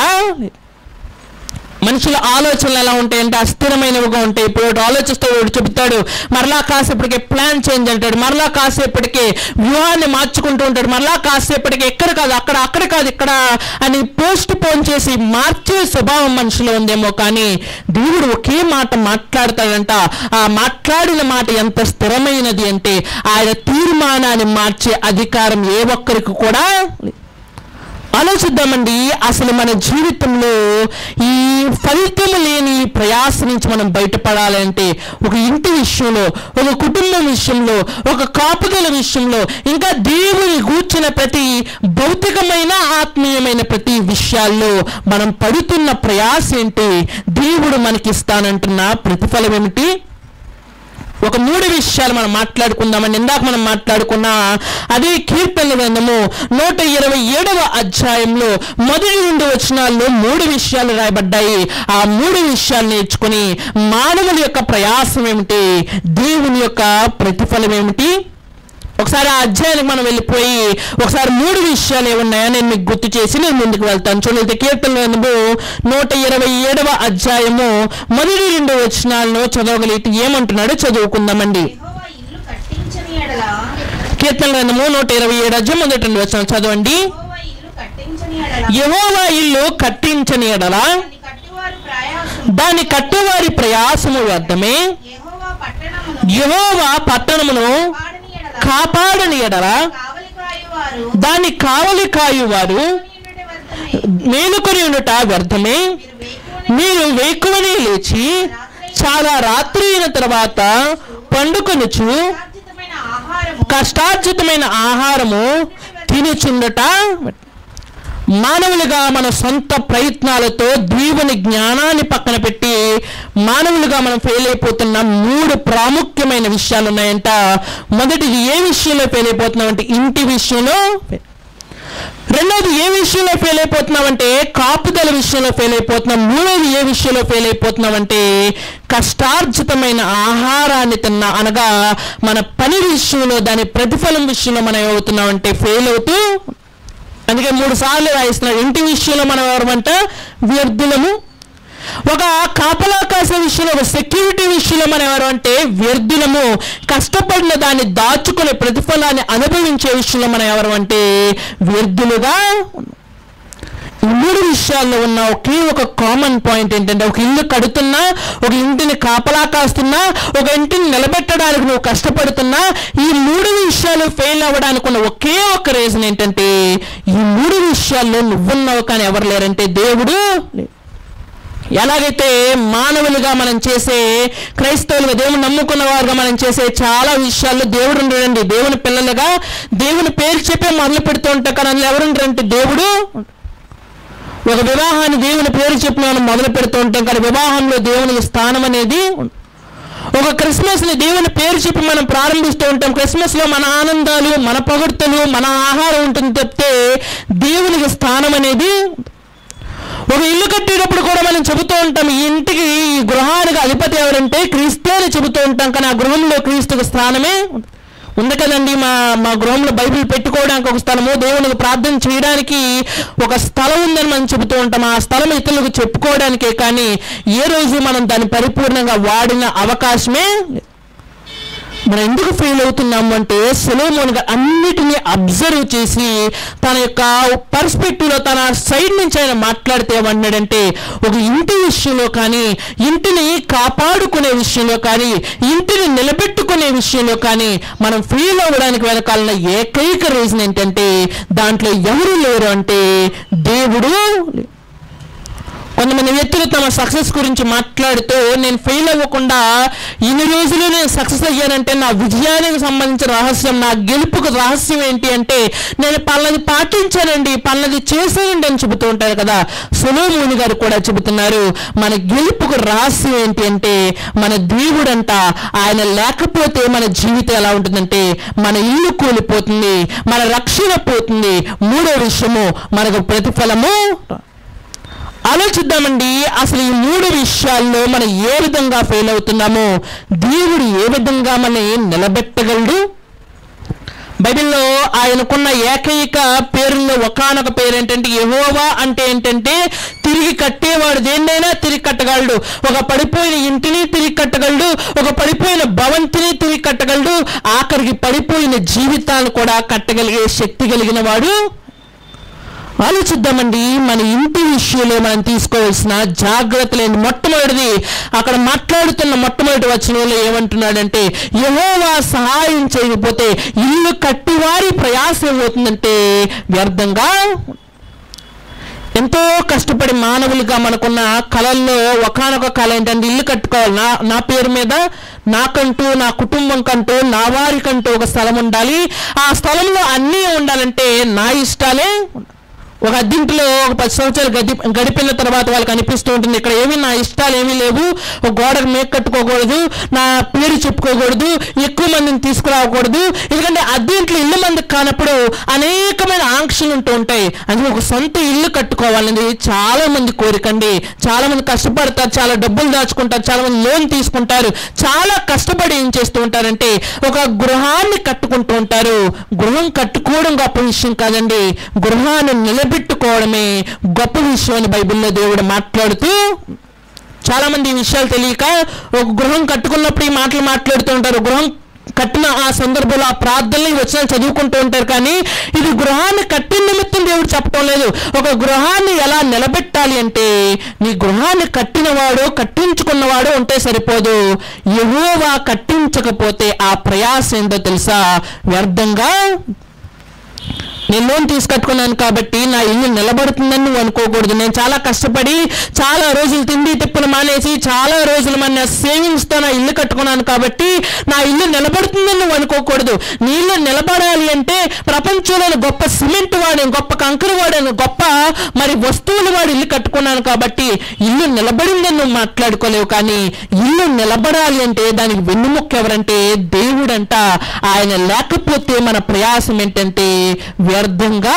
మనుషుల ఆలోచనలు ఎలా ఉంటాయంటే అస్థిరమైనవిగా ఉంటాయి ఇప్పుడు ఒకటి ఆలోచిస్తే ఒకటి చెబుతాడు మరలా కాసేపటికి ప్లాన్ చేంజ్ అంటాడు మరలా కాసేపటికి వ్యూహాన్ని మార్చుకుంటూ ఉంటాడు మరలా కాసేపటికి ఎక్కడ కాదు అక్కడ అక్కడ కాదు ఇక్కడ అని పోస్ట్ పోన్ చేసి మార్చే స్వభావం మనిషిలో ఉందేమో కానీ దేవుడు ఒకే మాట మాట్లాడతాడంట ఆ మాట్లాడిన మాట ఎంత స్థిరమైనది అంటే ఆయన తీర్మానాన్ని మార్చే అధికారం ఏ ఒక్కరికి కూడా లేదు. ఆలోచిద్దామండి అసలు మన జీవితంలో ఈ ఫలితము లేని ఈ ప్రయాస నుంచి మనం బయటపడాలంటే ఒక ఇంటి విషయంలో ఒక కుటుంబం విషయంలో ఒక కాపుదల విషయంలో ఇంకా దేవుని కూర్చున్న ప్రతి భౌతికమైన ఆత్మీయమైన ప్రతి విషయాల్లో మనం పడుతున్న ప్రయాస ఏంటి దేవుడు మనకిస్తానంటున్న ప్రతిఫలం ఏమిటి ఒక మూడు విషయాలు మనం మాట్లాడుకుందామని ఇందాక మనం మాట్లాడుకున్న అదే కీర్తన గ్రంథము నూట ఇరవై ఏడవ అధ్యాయంలో మొదటి రెండు వచనాల్లో మూడు విషయాలు రాయబడ్డాయి ఆ మూడు విషయాలు నేర్చుకుని మానవుల యొక్క ప్రయాసం ఏమిటి దేవుని యొక్క ప్రతిఫలం ఏమిటి ఒకసారి ఆ అధ్యాయానికి మనం వెళ్ళిపోయి ఒకసారి మూడు విషయాలు ఏమున్నాయో నేను మీకు గుర్తు చేసి నేను ముందుకు వెళ్తాను చూడండి కీర్తన గ్రంథము నూట ఇరవై ఏడవ అధ్యాయము మొదటి రెండు వచనాలను చదవగలిగితే ఏమంటున్నాడో చదువుకుందామండి యెహోవా ఇల్లు కట్టించని ఎడల కీర్తన గ్రంథము నూట ఇరవై ఏడు అధ్యాయం మొదటి రెండు వచనాలు చదవండి యెహోవా ఇల్లు కట్టించని ఎడల యెహోవా ఇల్లు కట్టించని ఎడల దాన్ని కట్టివారు ప్రయాసం దాని కట్టువారి ప్రయాసము వ్యర్థమే యెహోవా పట్టణమును యెహోవా పట్టణమును పాడని ఎడల కాపాడని ఎడల కావలి కాయువారు దాని కావలి కాయువారు కొనియుండుట వ్యర్థమే. మేలుకొని ఉండుట వ్యర్థమే మీరు వేకువని మీరు వేకువనే లేచి చాలా రాత్రి అయిన తర్వాత పండుకొనుచు కష్టార్జితమైన ఆహారము కష్టార్జితమైన ఆహారము తినుచుండట మానవులుగా మన సొంత ప్రయత్నాలతో దేవుని జ్ఞానాన్ని పక్కన పెట్టి మానవులుగా మనం ఫెయిల్ అయిపోతున్న మూడు ప్రాముఖ్యమైన విషయాలు ఉన్నాయంట మొదటిది ఏ విషయంలో ఫెయిల్ అయిపోతున్నామంటే ఇంటి విషయంలో రెండోది ఏ విషయంలో ఫెయిల్ అయిపోతున్నామంటే కాపుదల విషయంలో ఫెయిల్ అయిపోతున్నాం మూడోది ఏ విషయంలో ఫెయిల్ అయిపోతున్నామంటే కష్టార్జితమైన ఆహారాన్ని తిన్న అనగా మన పని విషయంలో దాని ప్రతిఫలం విషయంలో మనం ఏమవుతున్నామంటే ఫెయిల్ అవుతూ అందుకే మూడు సార్లు రాయిస్తున్నాడు ఇంటి విషయంలో మనం ఎవరమంట వ్యర్థులము ఒక కాపలా కాసే విషయంలో ఒక సెక్యూరిటీ విషయంలో మనం ఎవరు అంటే వ్యర్థులము కష్టపడిన దాన్ని దాచుకునే ప్రతిఫలాన్ని అనుభవించే విషయంలో మనం ఎవరు అంటే వ్యర్థులుగా ఉన్నాం. ఈ మూడు విషయాల్లో ఉన్న ఒకే ఒక కామన్ పాయింట్ ఏంటంటే ఒక ఇల్లు కడుతున్నా ఒక ఇంటిని కాపలా కాస్తున్నా ఒక ఇంటిని నిలబెట్టడానికి నువ్వు కష్టపడుతున్నా ఈ మూడు విషయాలు ఫెయిల్ అవ్వడానికి ఉన్న ఒకే ఒక రీజన్ ఏంటంటే ఈ మూడు విషయాల్లో నువ్వున్నావు కానీ ఎవరు లేరంటే దేవుడు లేడు. ఎలాగైతే మానవులుగా మనం చేసే క్రైస్తవులుగా దేవుని నమ్ముకున్న వారుగా మనం చేసే చాలా విషయాల్లో దేవుడు ఉండడండి దేవుని పిల్లలుగా దేవుని పేరు చెప్పే మొదలు పెడుతూ ఉంటాం కానీ అందులో ఎవరు ఉండరంటే దేవుడు ఒక వివాహాన్ని దేవుని పేరు చెప్పి మనం మొదలు పెడుతూ ఉంటాం కానీ వివాహంలో దేవునికి స్థానం అనేది ఉండదు. ఒక క్రిస్మస్ ని దేవుని పేరు చెప్పి మనం ప్రారంభిస్తూ ఉంటాం క్రిస్మస్ లో మన ఆనందాలు మన పొగడ్తలు మన ఆహారం ఉంటుంది తప్పితే దేవునికి స్థానం అనేది ఉండదు. ఒక ఇల్లు కట్టేటప్పుడు కూడా మనం చెబుతూ ఉంటాం ఈ ఇంటికి ఈ గృహానికి అధిపతి ఎవరంటే క్రీస్తే అని చెబుతూ ఉంటాం కానీ ఆ గృహంలో క్రీస్తుకు స్థానమే ఉండదు. ఉంది కదండి మా మా గృహంలో బైబిల్ పెట్టుకోవడానికి ఒక స్థలము దేవునికి ప్రార్థన చేయడానికి ఒక స్థలం ఉందని మనం చెబుతూ ఉంటాం ఆ స్థలం ఇతరులకు చెప్పుకోవడానికే కానీ ఏ రోజు మనం దాన్ని పరిపూర్ణంగా వాడిన అవకాశమే లేదు. మనం ఎందుకు ఫెయిల్ అవుతున్నాము అంటే సెలోమోన్ గారు అన్నిటినీ అబ్జర్వ్ చేసి తన యొక్క పర్స్పెక్టివ్లో తన సైడ్ నుంచి ఆయన మాట్లాడితే ఏమన్నాడంటే ఒక ఇంటి విషయంలో కానీ ఇంటిని కాపాడుకునే విషయంలో కానీ ఇంటిని నిలబెట్టుకునే విషయంలో కానీ మనం ఫెయిల్ అవ్వడానికి వెనకాలన్న ఏకైక రీజన్ ఏంటంటే దాంట్లో ఎవరు లేరు అంటే దేవుడు లేరు. కొంతమంది వ్యక్తులు తమ సక్సెస్ గురించి మాట్లాడుతూ నేను ఫెయిల్ అవ్వకుండా ఇన్ని రోజులు నేను సక్సెస్ అయ్యానంటే నా విజయానికి సంబంధించిన రహస్యం నా గెలుపుకు రహస్యం ఏంటి అంటే నేను పల్లది పాటించానండి పల్లది చేశానండి అని చెబుతూ ఉంటారు కదా సులోమూని గారు కూడా చెబుతున్నారు మన గెలుపుకు రహస్యం ఏంటి అంటే మన దేవుడంట ఆయన లేకపోతే మన జీవితం ఎలా ఉంటుందంటే మన ఇల్లు కూలిపోతుంది మన రక్షణ పోతుంది మూడో విషయము మనకు ప్రతిఫలము ఆలోచిద్దామండి అసలు ఈ మూడు విషయాల్లో మనం ఏ విధంగా ఫెయిల్ అవుతున్నామో దేవుడు ఏ విధంగా మనని నిలబెట్టగలడు బైబిల్లో ఆయనకున్న ఏకైక పేరుల్లో ఒకానొక పేరు ఏంటంటే యెహోవా అంటే ఏంటంటే తిరిగి కట్టేవాడు దేన్నైనా తిరిగి కట్టగలడు ఒక పడిపోయిన ఇంటిని తిరిగి కట్టగలడు ఒక పడిపోయిన భవంతిని తిరిగి కట్టగలడు ఆఖరికి పడిపోయిన జీవితాలు కూడా కట్టగలిగే శక్తి కలిగిన వాడు ఆలోచిద్దామండి మన ఇంటి విషయంలో మనం తీసుకోవాల్సిన జాగ్రత్తలేని మొట్టమొదటిది అక్కడ మాట్లాడుతున్న మొట్టమొదటి వచనంలో ఏమంటున్నాడంటే యెహోవా సహాయం చేయకపోతే ఇల్లు కట్టివారి ప్రయాసం ఏమవుతుందంటే వ్యర్థంగా ఎంతో కష్టపడి మానవులుగా మనకున్న కళల్లో ఒకనొక కళ ఏంటంటే ఇల్లు కట్టుకోవాలి నా నా పేరు మీద నాకంటూ నా కుటుంబం కంటూ నా వారికంటూ ఒక స్థలం ఉండాలి ఆ స్థలంలో అన్నీ ఉండాలంటే నా ఇష్టాలే ఉండాలి. ఒక అద్దెంటిలో ఒక పది సంవత్సరాలు గడి గడిపిన తర్వాత వాళ్ళకి అనిపిస్తూ ఉంటుంది ఇక్కడ ఏమీ నా ఇష్టాలు ఏమీ లేవు ఒక గోడకు మేక కట్టుకోకూడదు నా పేరు చెప్పుకోకూడదు ఎక్కువ మందిని తీసుకురాకూడదు ఎందుకంటే అద్దెంట్లో ఇల్లు మందికి కానప్పుడు అనేకమైన ఆంక్షలు ఉంటూ ఉంటాయి అందుకే ఒక సొంత ఇల్లు కట్టుకోవాలనేది చాలా మంది కోరికండి చాలా మంది కష్టపడతారు చాలా డబ్బులు దాచుకుంటారు చాలా మంది లోన్ తీసుకుంటారు చాలా కష్టపడి ఏం చేస్తూ ఉంటారంటే ఒక గృహాన్ని కట్టుకుంటూ ఉంటారు గృహం కట్టుకోవడం గొప్ప విషయం కాదండి గృహాన్ని నిలబెట్టుకోవడమే గొప్ప విషయం అని బైబిల్లో దేవుడు మాట్లాడుతూ చాలా మంది ఈ విషయాలు తెలియక ఒక గృహం కట్టుకున్నప్పుడు ఈ మాటలు మాట్లాడుతూ ఉంటారు గృహం కట్టిన ఆ సందర్భంలో ఆ ప్రార్థనలు వచ్చిన చదువుకుంటూ ఉంటారు కానీ ఇది గృహాన్ని కట్టిన నిమిత్తం దేవుడు చెప్పడం లేదు ఒక గృహాన్ని ఎలా నిలబెట్టాలి అంటే నీ గృహాన్ని కట్టినవాడు కట్టించుకున్నవాడు ఉంటే సరిపోదు ఎహోవా కట్టించకపోతే ఆ ప్రయాసం ఏంటో తెలుసా వ్యర్థంగా నేను లోన్ తీసుకట్టుకున్నాను కాబట్టి నా ఇల్లు నిలబడుతుందని నువ్వు అనుకోకూడదు నేను చాలా కష్టపడి చాలా రోజులు తిండి తిప్పులు మానేసి చాలా రోజులు మన సేవింగ్స్తో నా ఇల్లు కట్టుకున్నాను కాబట్టి నా ఇల్లు నిలబడుతుందని నువ్వు అనుకోకూడదు నీ ఇల్లు నిలబడాలి అంటే ప్రపంచంలోని గొప్ప సిమెంట్ వాడాను గొప్ప కంకర వాడాను గొప్ప మరి వస్తువులు వాడి ఇల్లు కట్టుకున్నాను కాబట్టి ఇల్లు నిలబడిందని నువ్వు మాట్లాడుకోలేవు కానీ ఇల్లు నిలబడాలి అంటే దానికి వెన్నుముక్క ఎవరంటే దేవుడంట ఆయన లేకపోతే మన ప్రయాసం ఏంటంటే వ్యర్థంగా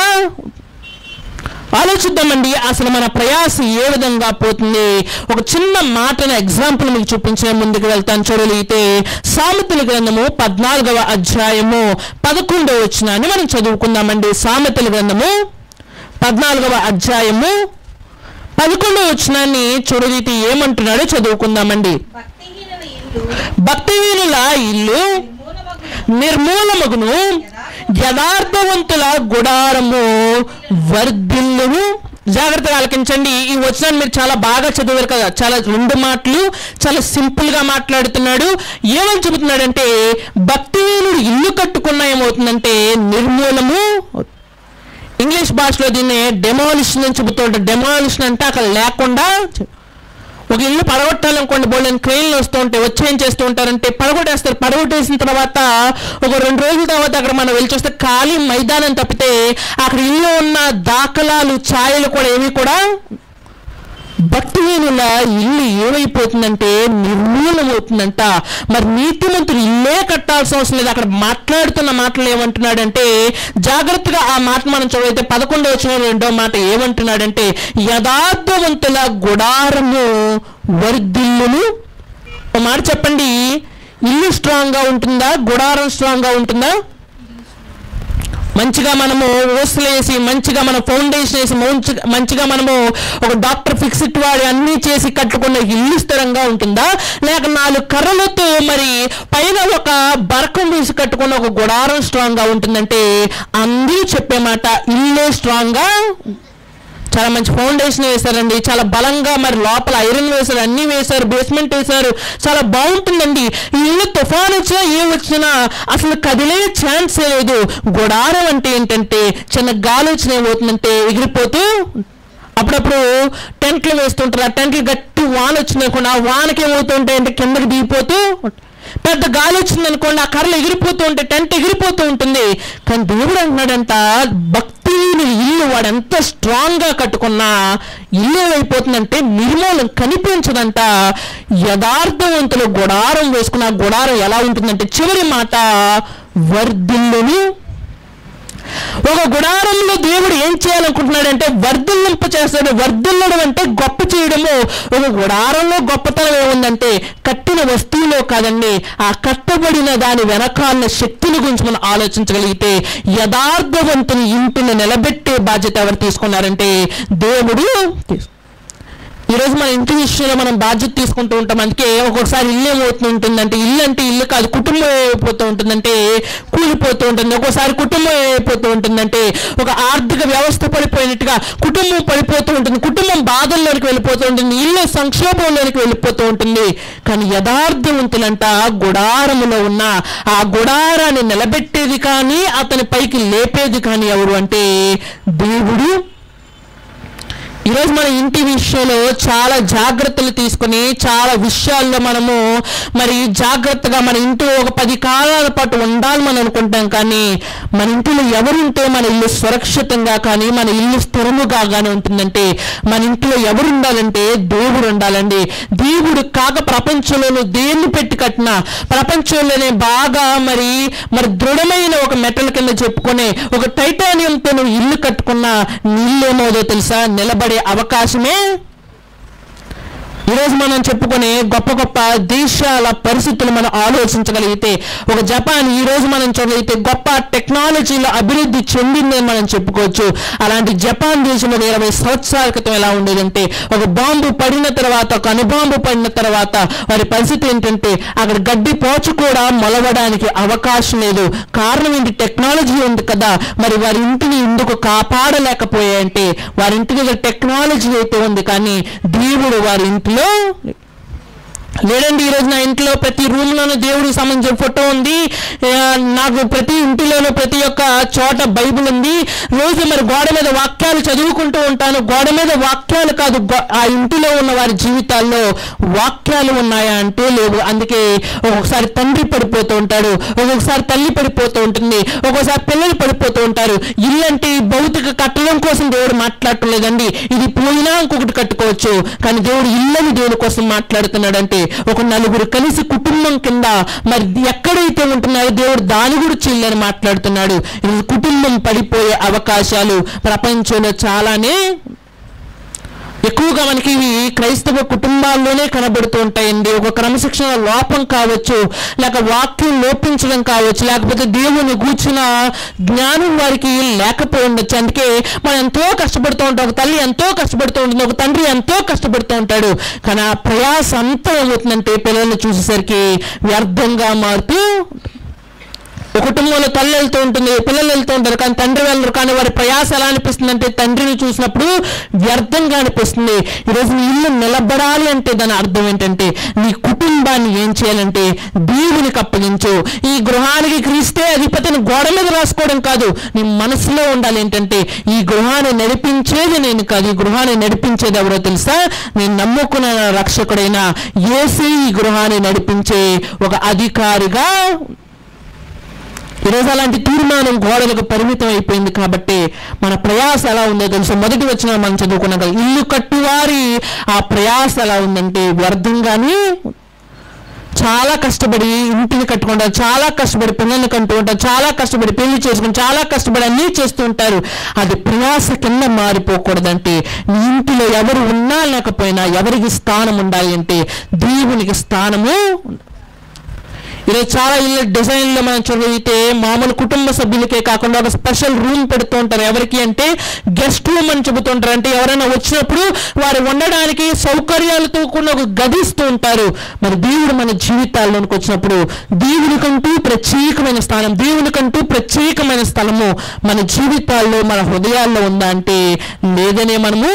ఆలోచిద్దామండి అసలు మన ప్రయాస ఏ విధంగా పోతుంది ఒక చిన్న మాటను ఎగ్జాంపుల్ మీకు చూపించే ముందుకు వెళ్తాను చూడలిగితే సామెతల గ్రంథము పద్నాలుగవ అధ్యాయము పదకొండవ వచ్చినాన్ని మనం చదువుకుందామండి సామెతల గ్రంథము పద్నాలుగవ అధ్యాయము పదకొండవ వచ్చినాన్ని చూడలిగితే ఏమంటున్నాడో చదువుకుందామండి భక్తిహీనుల ఇల్లు భక్తిహీనుల ఇల్లు నిర్మూలమగును. నిర్మూలమగును యథార్థవంతుల గుడారము వర్ధిల్లును జాగ్రత్తగా ఆలకించండి ఈ వచనాన్ని మీరు చాలా బాగా చదివారు కదా చాలా రెండు మాటలు చాలా సింపుల్ గా మాట్లాడుతున్నాడు ఏమని చెబుతున్నాడంటే భక్తిహీనుడు ఇల్లు కట్టుకున్నా ఏమవుతుందంటే నిర్మూలము ఇంగ్లీష్ భాషలో దీన్ని డెమాలిషన్ అని చెబుతుంటారు డెమాలిషన్ అంటే అక్కడ లేకుండా చె- ఒక ఇల్లు పడగొట్టాలనుకోండి బోళ్ళని క్రెయిన్లు వస్తూ ఉంటాయి వచ్చి ఏం చేస్తూ ఉంటారంటే పడగొట్టేస్తారు పడగొట్టేసిన తర్వాత ఒక రెండు రోజుల తర్వాత అక్కడ మనం వెళ్ళి చూస్తే ఖాళీ మైదానం తప్పితే అక్కడ ఇల్లు ఉన్న దాఖలాలు ఛాయలు కూడా ఏవి కూడా భక్తిహీనుల ఇల్లు ఏమైపోతుందంటే నిర్మూలమవుతుందంట మరి నీతిమంతుడు ఇల్లే కట్టాల్సిన అవసరం లేదు అక్కడ మాట్లాడుతున్న మాటలు ఏమంటున్నాడంటే జాగ్రత్తగా ఆ మాట మనం చదివితే పదకొండవ వచ్చిన రెండో మాట ఏమంటున్నాడంటే యథార్థవంతుల గుడారము వర్ధిల్లును ఒక మాట చెప్పండి ఇల్లు స్ట్రాంగ్గా ఉంటుందా గుడారం స్ట్రాంగ్గా ఉంటుందా మంచిగా మనము ఊసలు వేసి మంచిగా మన ఫౌండేషన్ వేసి మంచి- మంచిగా మనము ఒక డాక్టర్ ఫిక్స్డ్ వాడి అన్నీ చేసి కట్టుకున్న ఇల్లు స్థిరంగా ఉంటుందా లేక నాలుగు కర్రలతో మరి పైన ఒక బరకం వేసి కట్టుకున్న ఒక గుడారం స్ట్రాంగ్గా ఉంటుందంటే అందరూ చెప్పే మాట ఇల్లే స్ట్రాంగ్గా చాలా మంచి ఫౌండేషన్ వేశారండి చాలా బలంగా మరి లోపల ఐరన్ వేశారు అన్ని వేశారు బేస్మెంట్ వేశారు చాలా బాగుంటుందండి ఈ ఇల్లు తుఫాన్ వచ్చినా ఏం వచ్చినా అసలు కదిలే ఛాన్సే లేదు గుడారం అంటే ఏంటంటే చిన్న గాలి వచ్చిన ఏమవుతుందంటే ఎగిరిపోతూ అప్పుడప్పుడు టెంట్లు వేస్తుంటారు ఆ టెంట్లు గట్టి వాన వచ్చింది అనుకోండి ఆ వానకి ఏమవుతుంటాయి అంటే కిందకి దిగిపోతూ పెద్ద గాలి వచ్చింది అనుకోండి ఆ కర్రలు ఎగిరిపోతూ ఉంటే టెంట్ ఎగిరిపోతూ ఉంటుంది కానీ దేవుడు అంటున్నాడంట భక్తిని ఇల్లు వాడు ఎంత స్ట్రాంగ్ గా కట్టుకున్నా ఇల్లు ఏమైపోతుందంటే నిర్మూలం కనిపించదంట యథార్థవంతులు గుడారం వేసుకున్న ఆ గుడారం ఎలా ఉంటుందంటే చివరి మాట వర్ధిల్లును ఒక గుడారంలో దేవుడు ఏం చేయాలనుకుంటున్నాడంటే వర్ధిల్లింప చేస్తాడు వర్ధిల్లడం అంటే గొప్ప చేయడము ఒక గుడారంలో గొప్పతనం ఏముందంటే కట్టిన వస్తువులో కాదండి ఆ కట్టబడిన దాని వెనకాల శక్తిని గురించి మనం ఆలోచించగలిగితే యథార్థవంతుని ఇంటిని నిలబెట్టే బాధ్యత ఎవరు తీసుకున్నారంటే దేవుడు తీసుకున్నాడు. ఈరోజు మన ఇంటి విషయంలో మనం బాధ్యత తీసుకుంటూ ఉంటాం అందుకే ఒక్కొక్కసారి ఇల్లు ఏమవుతూ ఉంటుందంటే ఇల్లు అంటే ఇల్లు కాదు కుటుంబం ఏమైపోతూ ఉంటుందంటే కూలిపోతూ ఉంటుంది ఒక్కోసారి కుటుంబం ఏమైపోతూ ఉంటుందంటే ఒక ఆర్థిక వ్యవస్థ పడిపోయినట్టుగా కుటుంబం పడిపోతూ ఉంటుంది కుటుంబం బాధల్లోనికి వెళ్ళిపోతూ ఉంటుంది ఇల్లు సంక్షోభంలోనికి వెళ్ళిపోతూ ఉంటుంది కానీ యథార్థవంతులంట గుడారములో ఉన్న ఆ గుడారాన్ని నిలబెట్టేది కానీ అతని పైకి లేపేది కానీ ఎవరు అంటే దేవుడు ఈరోజు మన ఇంటి విషయంలో చాలా జాగ్రత్తలు తీసుకుని చాలా విషయాల్లో మనము మరి జాగ్రత్తగా మన ఇంట్లో ఒక పది కాలాల పాటు ఉండాలి మనం అనుకుంటాం కానీ మన ఇంటిలో ఎవరుంటే మన ఇల్లు సురక్షితంగా కానీ మన ఇల్లు స్థిరముగా కానీ ఉంటుందంటే మన ఇంట్లో ఎవరు ఉండాలంటే దేవుడు ఉండాలండి దేవుడు కాక ప్రపంచంలోనూ దేన్ని పెట్టి కట్టినా ప్రపంచంలోనే బాగా మరి మరి దృఢమైన ఒక మెటల్ కింద చెప్పుకునే ఒక టైటానియంతో నువ్వు ఇల్లు కట్టుకున్నా నీళ్ళేమోదో తెలుసా నిలబడే అవకాశమే ఈరోజు మనం చెప్పుకునే గొప్ప గొప్ప దేశాల పరిస్థితులు మనం ఆలోచించగలిగితే ఒక జపాన్ ఈ రోజు మనం చూడగలిగితే గొప్ప టెక్నాలజీలో అభివృద్ధి చెందిందని మనం చెప్పుకోవచ్చు అలాంటి జపాన్ దేశంలో ఒక ఇరవై సంవత్సరాల క్రితం ఎలా ఉండేదంటే ఒక బాంబు పడిన తర్వాత ఒక అణుబాంబు పడిన తర్వాత వారి పరిస్థితి ఏంటంటే అక్కడ గడ్డి పోచు కూడా మొలవడానికి అవకాశం లేదు కారణం ఏంటి టెక్నాలజీ ఉంది కదా మరి వారి ఇంటిని ఎందుకు కాపాడలేకపోయాయంటే వారి ఇంటి దగ్గర టెక్నాలజీ అయితే ఉంది కానీ దేవుడు వారి ఇంటిలో లేదండి ఈరోజు నా ఇంట్లో ప్రతి రూమ్లోనూ దేవుడికి సంబంధించిన ఫోటో ఉంది ఆ, నాకు ప్రతి ఇంటిలోనూ ప్రతి ఒక్క చోట బైబిల్ ఉంది రోజు మరి గోడ మీద వాక్యాలు చదువుకుంటూ ఉంటాను గోడ మీద వాక్యాలు కాదు గో- ఆ ఇంటిలో ఉన్న వారి జీవితాల్లో వాక్యాలు ఉన్నాయా అంటే లేవు అందుకే ఒక్కొక్కసారి తండ్రి పడిపోతూ ఉంటాడు ఒక్కొక్కసారి తల్లి పడిపోతూ ఉంటుంది ఒక్కొక్కసారి పిల్లలు పడిపోతూ ఉంటారు ఇల్లు అంటే ఈ భౌతిక కట్టడం కోసం దేవుడు మాట్లాడటం లేదండి ఇది పోయినా ఇంకొకటి కట్టుకోవచ్చు కానీ దేవుడు ఇల్లని దేవుడి కోసం మాట్లాడుతున్నాడంటే ఒక నలుగురు కలిసి కుటుంబం కింద మరి ఎక్కడైతే ఉంటున్నారో దేవుడు దాని కూడా చెల్లని మాట్లాడుతున్నాడు ఈరోజు కుటుంబం పడిపోయే అవకాశాలు ప్రపంచంలో చాలానే ఎక్కువగా మనకి ఇవి క్రైస్తవ కుటుంబాల్లోనే కనబడుతూ ఉంటాయండి ఒక క్రమశిక్షణ లోపం కావచ్చు లేక వాక్యం లోపించడం కావచ్చు లేకపోతే దేవుని కూర్చున్న జ్ఞానం వారికి లేకపోయి ఉండొచ్చు అందుకే మనం ఎంతో కష్టపడుతూ ఉంటాం ఒక తల్లి ఎంతో కష్టపడుతూ ఉంటుంది ఒక తండ్రి ఎంతో కష్టపడుతూ ఉంటాడు కానీ ఆ ప్రయాస అంతా ఏమవుతుందంటే పిల్లల్ని చూసేసరికి వ్యర్థంగా మారుతూ ఒక కుటుంబంలో తల్లి వెళ్తూ ఉంటుంది పిల్లలు వెళ్తూ ఉంటారు కానీ తండ్రి వెళ్ళరు కానీ వారి ప్రయాస ఎలా అనిపిస్తుంది అంటే తండ్రిని చూసినప్పుడు వ్యర్థంగా అనిపిస్తుంది ఈరోజు నీ ఇల్లు నిలబడాలి అంటే దాని అర్థం ఏంటంటే నీ కుటుంబాన్ని ఏం చేయాలంటే దేవునికి అప్పగించు ఈ గృహానికి క్రీస్తే అధిపతిని గోడ మీద రాసుకోవడం కాదు నీ మనసులో ఉండాలి ఏంటంటే ఈ గృహాన్ని నడిపించేది నేను కాదు ఈ గృహాన్ని నడిపించేది ఎవరో తెలుసా నేను నమ్ముకున్న నా రక్షకుడైన ఏసీ ఈ గృహాన్ని నడిపించే ఒక అధికారిగా ఈరోజు అలాంటి తీర్మానం గోడలకు పరిమితం అయిపోయింది కాబట్టి మన ప్రయాస ఎలా ఉందో తెలుసు మొదటి వచ్చిన మనం చదువుకున్నాం కదా ఇల్లు కట్టువారి ఆ ప్రయాస ఎలా ఉందంటే వ్యర్థంగానే చాలా కష్టపడి ఇంటిని కట్టుకుంటారు చాలా కష్టపడి పిల్లల్ని కంటూ ఉంటారు చాలా కష్టపడి పెళ్లి చేసుకుని చాలా కష్టపడి అన్నీ చేస్తూ ఉంటారు అది ప్రయాస కింద మారిపోకూడదంటే నీ ఇంటిలో ఎవరు ఉన్నా లేకపోయినా ఎవరికి స్థానం ఉండాలి అంటే దేవునికి స్థానము ఈరోజు చాలా ఇళ్ళ డిజైన్లో మనం చూడగలిగితే మామూలు కుటుంబ సభ్యులకే కాకుండా ఒక స్పెషల్ రూమ్ పెడుతూ ఉంటారు ఎవరికి అంటే గెస్ట్ రూమ్ అని చెబుతుంటారు అంటే ఎవరైనా వచ్చినప్పుడు వారు ఉండడానికి సౌకర్యాలతో కూడిన ఒక గది ఇస్తూ ఉంటారు మరి దేవుడు మన జీవితాల్లోనికి వచ్చినప్పుడు దేవునికంటూ ప్రత్యేకమైన స్థానం దేవునికంటూ ప్రత్యేకమైన స్థలము మన జీవితాల్లో మన హృదయాల్లో ఉందా అంటే లేదనే మనము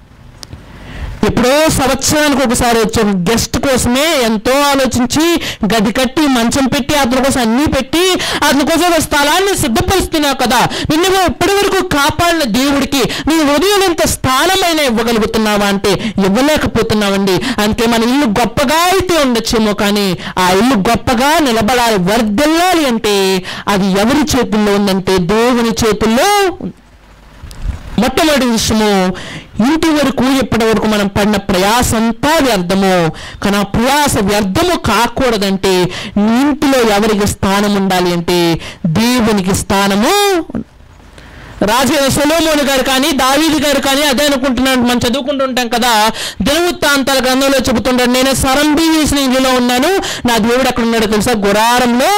ఎప్పుడో సంవత్సరానికి ఒకసారి వచ్చే గెస్ట్ కోసమే ఎంతో ఆలోచించి గది కట్టి మంచం పెట్టి అతని కోసం అన్నీ పెట్టి అతని కోసం ఒక స్థలాన్ని సిద్ధపరుస్తున్నావు కదా నిన్ను ఇప్పటి వరకు కాపాడిన దేవుడికి నీ హృదయం ఎంత స్థానమైన ఇవ్వగలుగుతున్నావా అంటే ఇవ్వలేకపోతున్నావండి అందుకే మన ఇల్లు గొప్పగా అయితే ఉండొచ్చేమో కానీ ఆ ఇల్లు గొప్పగా నిలబడాలి వర్దిల్లాలి అంటే అది ఎవరి చేతుల్లో ఉందంటే దేవుని చేతుల్లో ఉంది. మొట్టమొదటి విషయము ఇంటి వరకు ఇప్పటి వరకు మనం పడిన ప్రయాస అంతా వ్యర్థము కానీ ఆ ప్రయాస వ్యర్థము కాకూడదంటే నీ ఇంటిలో ఎవరికి స్థానం ఉండాలి అంటే దేవునికి స్థానము రాజైన సొలోమోను గారు కానీ దావీది గారు కానీ అదే అనుకుంటున్నాను మనం చదువుకుంటుంటాం కదా దినవృత్తాంతాల గ్రంథంలో చెబుతుంటాడు నేను సరంబి వేసిన ఇంట్లో ఉన్నాను నా దేవుడు అక్కడ ఉన్నాడు తెలుసా గురారంలో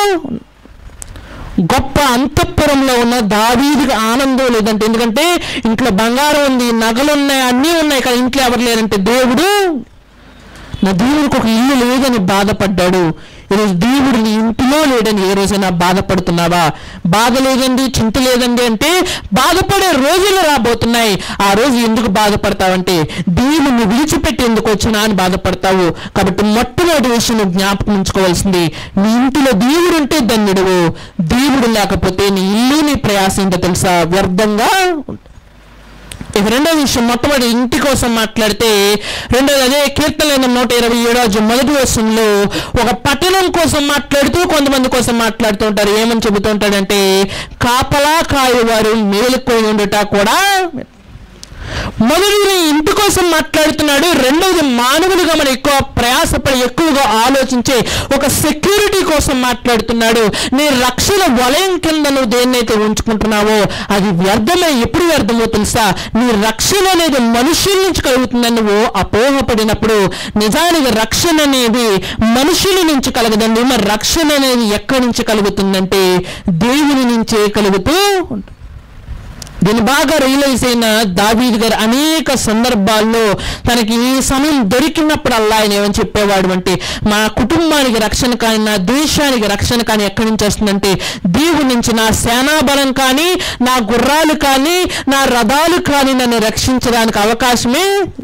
గొప్ప అంతఃపురంలో ఉన్న దావీదికి ఆనందం లేదంటే ఎందుకంటే ఇంట్లో బంగారం ఉంది నగలు ఉన్నాయి అన్నీ ఉన్నాయి కానీ ఇంట్లో ఎవరు లేరంటే దేవుడు నా దేవుడికి ఒక ఇల్లు లేదని బాధపడ్డాడు ఈరోజు దేవుడు నీ ఇంటిలో లేడని ఏ రోజైనా బాధపడుతున్నావా బాధ లేదండి చింత లేదండి అంటే బాధపడే రోజులు రాబోతున్నాయి ఆ రోజు ఎందుకు బాధపడతావంటే దేవుని విడిచిపెట్టి ఎందుకు వచ్చినా అని బాధపడతావు కాబట్టి మొట్టమొదటి విషయం నువ్వు జ్ఞాపకం ఉంచుకోవాల్సింది నీ ఇంటిలో దేవుడు ఉంటే ధన్యుడువు దేవుడు లేకపోతే నీ ఇల్లు నీ ప్రయాసం ఏంటో తెలుసా వ్యర్థంగా ఉంటుంది. ఇక రెండో విషయం మొట్టమొదటి ఇంటి కోసం మాట్లాడితే రెండోది అదే కీర్తన నూట ఇరవై ఏడో మొదటి వర్షంలో ఒక పట్టణం కోసం మాట్లాడుతూ కొంతమంది కోసం మాట్లాడుతూ ఉంటారు ఏమని చెబుతూ ఉంటాడంటే కాపలా కాయవారు మేలుకొని ఉండుట కూడా మొదటిది ఇంటి కోసం మాట్లాడుతున్నాడు రెండవది మానవులుగా మనం ఎక్కువ ప్రయాసపడి ఎక్కువగా ఆలోచించే ఒక సెక్యూరిటీ కోసం మాట్లాడుతున్నాడు నీ రక్షణ వలయం కింద నువ్వు దేన్నైతే ఉంచుకుంటున్నావో అది వ్యర్థమై ఎప్పుడు వ్యర్థమో తెలుసా నీ రక్షణ అనేది మనుషుల నుంచి కలుగుతుందని నువ్వు అపోహపడినప్పుడు నిజానికి రక్షణ అనేది మనుషుల నుంచి కలగదండి మరి రక్షణ అనేది ఎక్కడి నుంచి కలుగుతుందంటే దేవుని నుంచే కలుగుతూ ఉంటుంది దీన్ని బాగా రియలైజ్ అయిన దావీద్ గారు అనేక సందర్భాల్లో తనకి ఈ సమయం దొరికినప్పుడల్లా ఆయన ఏమని చెప్పేవాడు అంటే మా కుటుంబానికి రక్షణ కానీ నా దేశానికి రక్షణ కానీ ఎక్కడి నుంచి వస్తుందంటే దేవుడి నుంచి నా సేనాబలం కానీ నా గుర్రాలు కానీ నా రథాలు కానీ నన్ను రక్షించడానికి అవకాశమే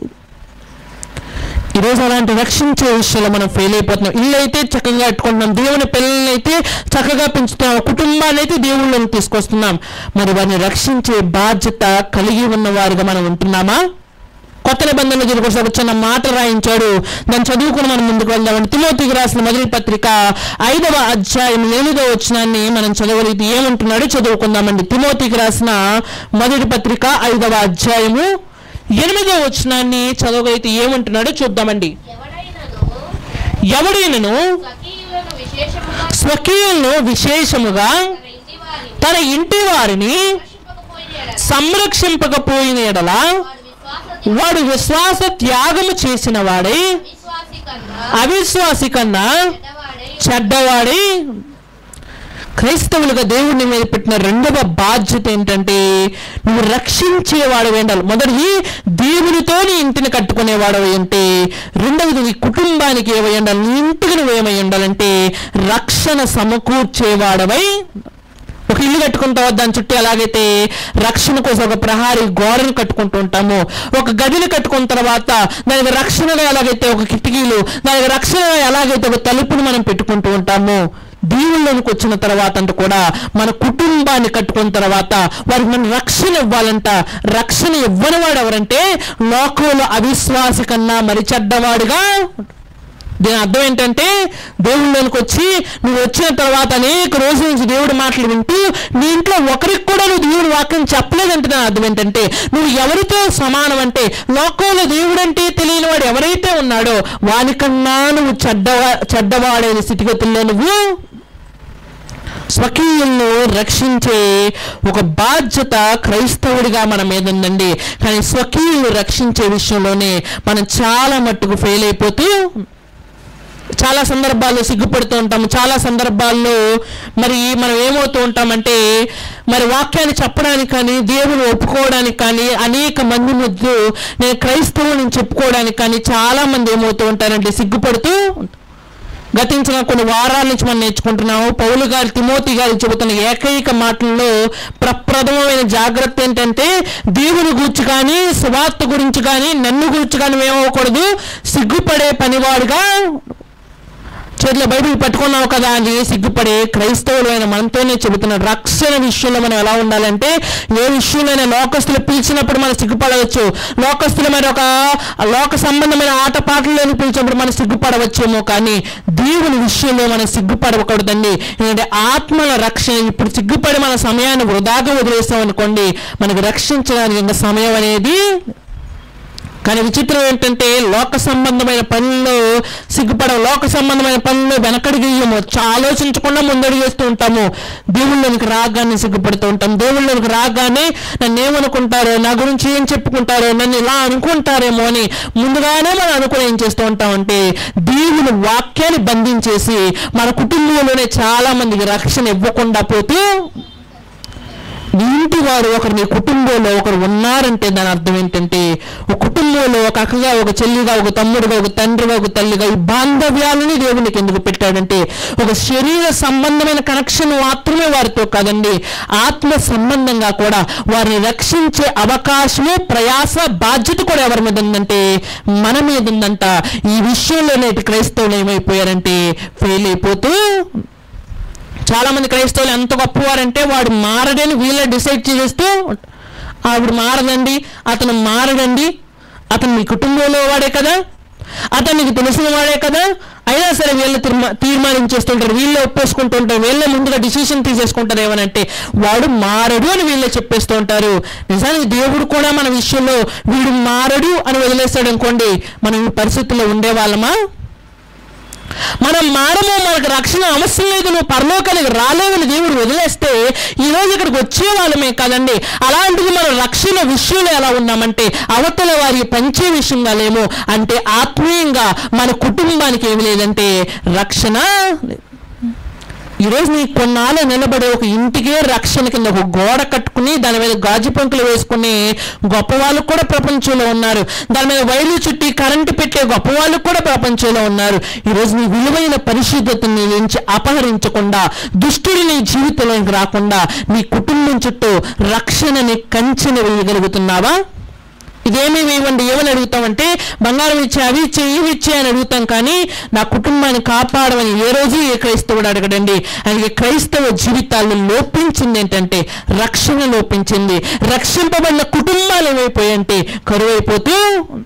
ఈరోజు అలాంటి రక్షించే విషయంలో మనం ఫెయిల్ అయిపోతున్నాం ఇల్లు అయితే చక్కగా కట్టుకుంటున్నాం దేవుని పిల్లల్ని అయితే చక్కగా పెంచుతున్నాం కుటుంబాన్ని అయితే దేవుళ్ళని తీసుకొస్తున్నాం మరి వారిని రక్షించే బాధ్యత కలిగి ఉన్న వారిగా మనం ఉంటున్నామా కొత్త నిబంధనలు దీనికి ఒక చిన్న మాట రాయించాడు దాన్ని చదువుకుని మనం ముందుకు వెళ్దామండి తిమోతికి రాసిన మొదటి పత్రిక ఐదవ అధ్యాయం ఎనిమిదవ వచనాన్ని మనం చదవగలిగితే ఏమంటున్నాడు చదువుకుందామండి తిమోతికి రాసిన మొదటి పత్రిక ఐదవ అధ్యాయము ఎనిమిదవ వచనాన్ని చదవగలిగితే ఏమంటున్నాడో చూద్దామండి ఎవడైనను ఎవడైనను స్వకీయులను విశేషముగా స్వకీయులను విశేషముగా తన ఇంటి వారిని తన ఇంటి వారిని రక్షింపకపోయిన ఎడల సంరక్షింపకపోయిన ఎడల వాడు విశ్వాస వాడు విశ్వాస త్యాగము చేసిన వాడై విశ్వాసి కన్నా అవిశ్వాసి కన్నా చెడ్డవాడై చెడ్డవాడి క్రైస్తవులుగా దేవుడిని మీద పెట్టిన రెండవ బాధ్యత ఏంటంటే నువ్వు రక్షించేవాడు ఉండాలి మొదటిది దేవునితో నీ ఇంటిని కట్టుకునేవాడు అంటే రెండవది నీ కుటుంబానికి ఏమై ఉండాలి నీ ఇంటికి నువ్వు ఏమై ఉండాలంటే రక్షణ సమకూర్చేవాడవై ఒక ఇల్లు కట్టుకుంటావు దాని చుట్టూ ఎలాగైతే రక్షణ కోసం ఒక ప్రహారీ గోడను కట్టుకుంటూ ఉంటాము ఒక గదిని కట్టుకున్న తర్వాత దానికి రక్షణగా ఎలాగైతే ఒక కిటికీలు దానికి రక్షణగా ఎలాగైతే ఒక తలుపును మనం పెట్టుకుంటూ ఉంటాము దీవుల్లోనికి వచ్చిన తర్వాత అంటూ కూడా మన కుటుంబాన్ని కట్టుకున్న తర్వాత వారికి మనం రక్షణ ఇవ్వాలంట రక్షణ ఇవ్వని వాడు ఎవరంటే లోకంలో అవిశ్వాసి కన్నా మరి చెడ్డవాడుగా దీని అర్థం ఏంటంటే దేవుళ్ళలోనికి వచ్చి నువ్వు వచ్చిన తర్వాత అనేక రోజుల నుంచి దేవుడి మాటలు వింటూ నీ ఇంట్లో ఒకరికి కూడా నువ్వు దేవుడి వాక్యం చెప్పలేదంటే దాని అర్థం ఏంటంటే నువ్వు ఎవరితో సమానం అంటే లోకంలో దేవుడంటే తెలియని వాడు ఎవరైతే ఉన్నాడో వానికన్నా నువ్వు చెడ్డవా చెడ్డవాడైన స్థితిగతుల్లో నువ్వు స్వకీయులను రక్షించే ఒక బాధ్యత క్రైస్తవుడిగా మన మీద ఉందండి కానీ స్వకీయులు రక్షించే విషయంలోనే మనం చాలా మట్టుకు ఫెయిల్ అయిపోతూ చాలా సందర్భాల్లో సిగ్గుపడుతూ ఉంటాము చాలా సందర్భాల్లో మరి మనం ఏమవుతూ ఉంటామంటే మరి వాక్యాన్ని చెప్పడానికి కానీ దేవుని ఒప్పుకోవడానికి కానీ అనేక మంది మధ్య నేను క్రైస్తవుని చెప్పుకోవడానికి కానీ చాలా మంది ఏమవుతూ ఉంటారంటే సిగ్గుపడుతూ ఉంటారు. గతించిన కొన్ని వారాల నుంచి మనం నేర్చుకుంటున్నాము పౌలు గారు తిమోతి గారు చెబుతున్న ఏకైక మాటల్లో ప్రప్రథమమైన జాగ్రత్త ఏంటంటే దేవుని గురించి కానీ సువార్త గురించి కానీ నన్ను గురించి కానీ ఏమవ్వకూడదు సిగ్గుపడే పనివాడుగా చేతిలో బైబిల్ పట్టుకున్నావు కదా అని సిగ్గుపడే క్రైస్తవులైన మనతోనే చెబుతున్న రక్షణ విషయంలో మనం ఎలా ఉండాలంటే ఏ విషయంలోనే లోకస్తులు పిలిచినప్పుడు మనం సిగ్గుపడవచ్చు లోకస్తులు మరి ఒక లోక సంబంధమైన ఆట పాటలను పిలిచినప్పుడు మనం సిగ్గుపడవచ్చేమో కానీ దేవుని విషయంలో మనం సిగ్గుపడకూడదండి ఎందుకంటే ఆత్మల రక్షణ ఇప్పుడు సిగ్గుపడి మన సమయాన్ని వృధాగా వదిలేస్తాం అనుకోండి మనకు రక్షించడానికి ఇంకా సమయం అనేది కానీ విచిత్రం ఏంటంటే లోక సంబంధమైన పనుల్లో సిగ్గుపడం లోక సంబంధమైన పనుల్లో వెనకడిగేయము ఆలోచించకుండా ముందడుగు వేస్తూ ఉంటాము దేవుళ్ళనికి రాగానే సిగ్గుపడుతూ ఉంటాం దేవుళ్ళనికి రాగానే నన్ను ఏమనుకుంటారో నా గురించి ఏం చెప్పుకుంటారో నన్ను ఇలా అనుకుంటారేమో అని ముందుగానే మనం అనుకుని ఏం చేస్తూ ఉంటామంటే దేవుని వాక్యాన్ని బంధించేసి మన కుటుంబంలోనే చాలా మందికి రక్షణ ఇవ్వకుండా పోతూ నీ ఇంటి వారు ఒకరు నీ కుటుంబంలో ఒకరు ఉన్నారంటే దాని అర్థం ఏంటంటే ఒక కుటుంబంలో ఒక అక్కగా ఒక చెల్లిగా ఒక తమ్ముడుగా ఒక తండ్రిగా ఒక తల్లిగా ఈ బాంధవ్యాలని దేవునికి ఎందుకు పెట్టాడంటే ఒక శరీర సంబంధమైన కనెక్షన్ మాత్రమే వారితో కాదండి ఆత్మ సంబంధంగా కూడా వారిని రక్షించే అవకాశము ప్రయాస బాధ్యత కూడా ఎవరి మీద ఉందంటే మన మీద ఉందంట ఈ విషయంలో నేటి క్రైస్తవులు ఏమైపోయారంటే ఫెయిల్ అయిపోతూ చాలా మంది క్రైస్తవులు ఎంత గొప్పవారంటే వాడు మారడని వీళ్ళే డిసైడ్ చేస్తూ ఆవిడ మారదండి అతను మారడండి అతను మీ కుటుంబంలో వాడే కదా అతను నీకు తెలిసిన వాడే కదా అయినా సరే వీళ్ళు తీర్మా తీర్మానించేస్తుంటారు వీళ్ళే ఒప్పేసుకుంటుంటారు వీళ్ళే ముందుగా డిసిషన్ తీసేసుకుంటారు ఏమనంటే వాడు మారడు అని వీళ్ళే చెప్పేస్తూ ఉంటారు నిజానికి దేవుడు కూడా మన విషయంలో వీడు మారడు అని వదిలేస్తాడు అనుకోండి మనం ఈ పరిస్థితుల్లో ఉండేవాళ్ళమా మనం మారము మనకు రక్షణ అవసరం లేదు నువ్వు పరలోకానికి రాలేవని దేవుడు వదిలేస్తే ఈ రోజు ఇక్కడికి వచ్చే వాళ్ళమే కదండి అలాంటిది మనం రక్షణ విషయంలో ఎలా ఉన్నామంటే అవతల వారి పంచే విషయంగా లేము అంటే ఆత్మీయంగా మన కుటుంబానికి ఏమి లేదంటే రక్షణ లేదు. ఈరోజు నీ కొన్నాళ్ళు నిలబడి ఒక ఇంటికే రక్షణ కింద ఒక గోడ కట్టుకుని దాని మీద గాజు పంకులు వేసుకుని గొప్ప వాళ్ళు కూడా ప్రపంచంలో ఉన్నారు దాని మీద వైర్లు చుట్టి కరెంటు పెట్టే గొప్ప వాళ్ళు కూడా ప్రపంచంలో ఉన్నారు ఈరోజు నీ విలువైన పరిశుద్ధతని నీ నుంచి అపహరించకుండా దుష్టుడి నీ జీవితంలోకి రాకుండా నీ కుటుంబం చుట్టూ రక్షణని కంచెని వేయగలుగుతున్నావా ఇదేమీ ఇవ్వండి ఏమని అడుగుతామంటే బంగారం ఇచ్చే అవి ఇచ్చే ఇవి ఇచ్చే అని అడుగుతాం కానీ నా కుటుంబాన్ని కాపాడమని ఏ రోజు ఏ క్రైస్తవుడు అడగడండి అలాగే క్రైస్తవ జీవితాల్లో లోపించింది ఏంటంటే రక్షణ లోపించింది రక్షింపబడిన కుటుంబాలు ఏమైపోయాయంటే కరువైపోతూ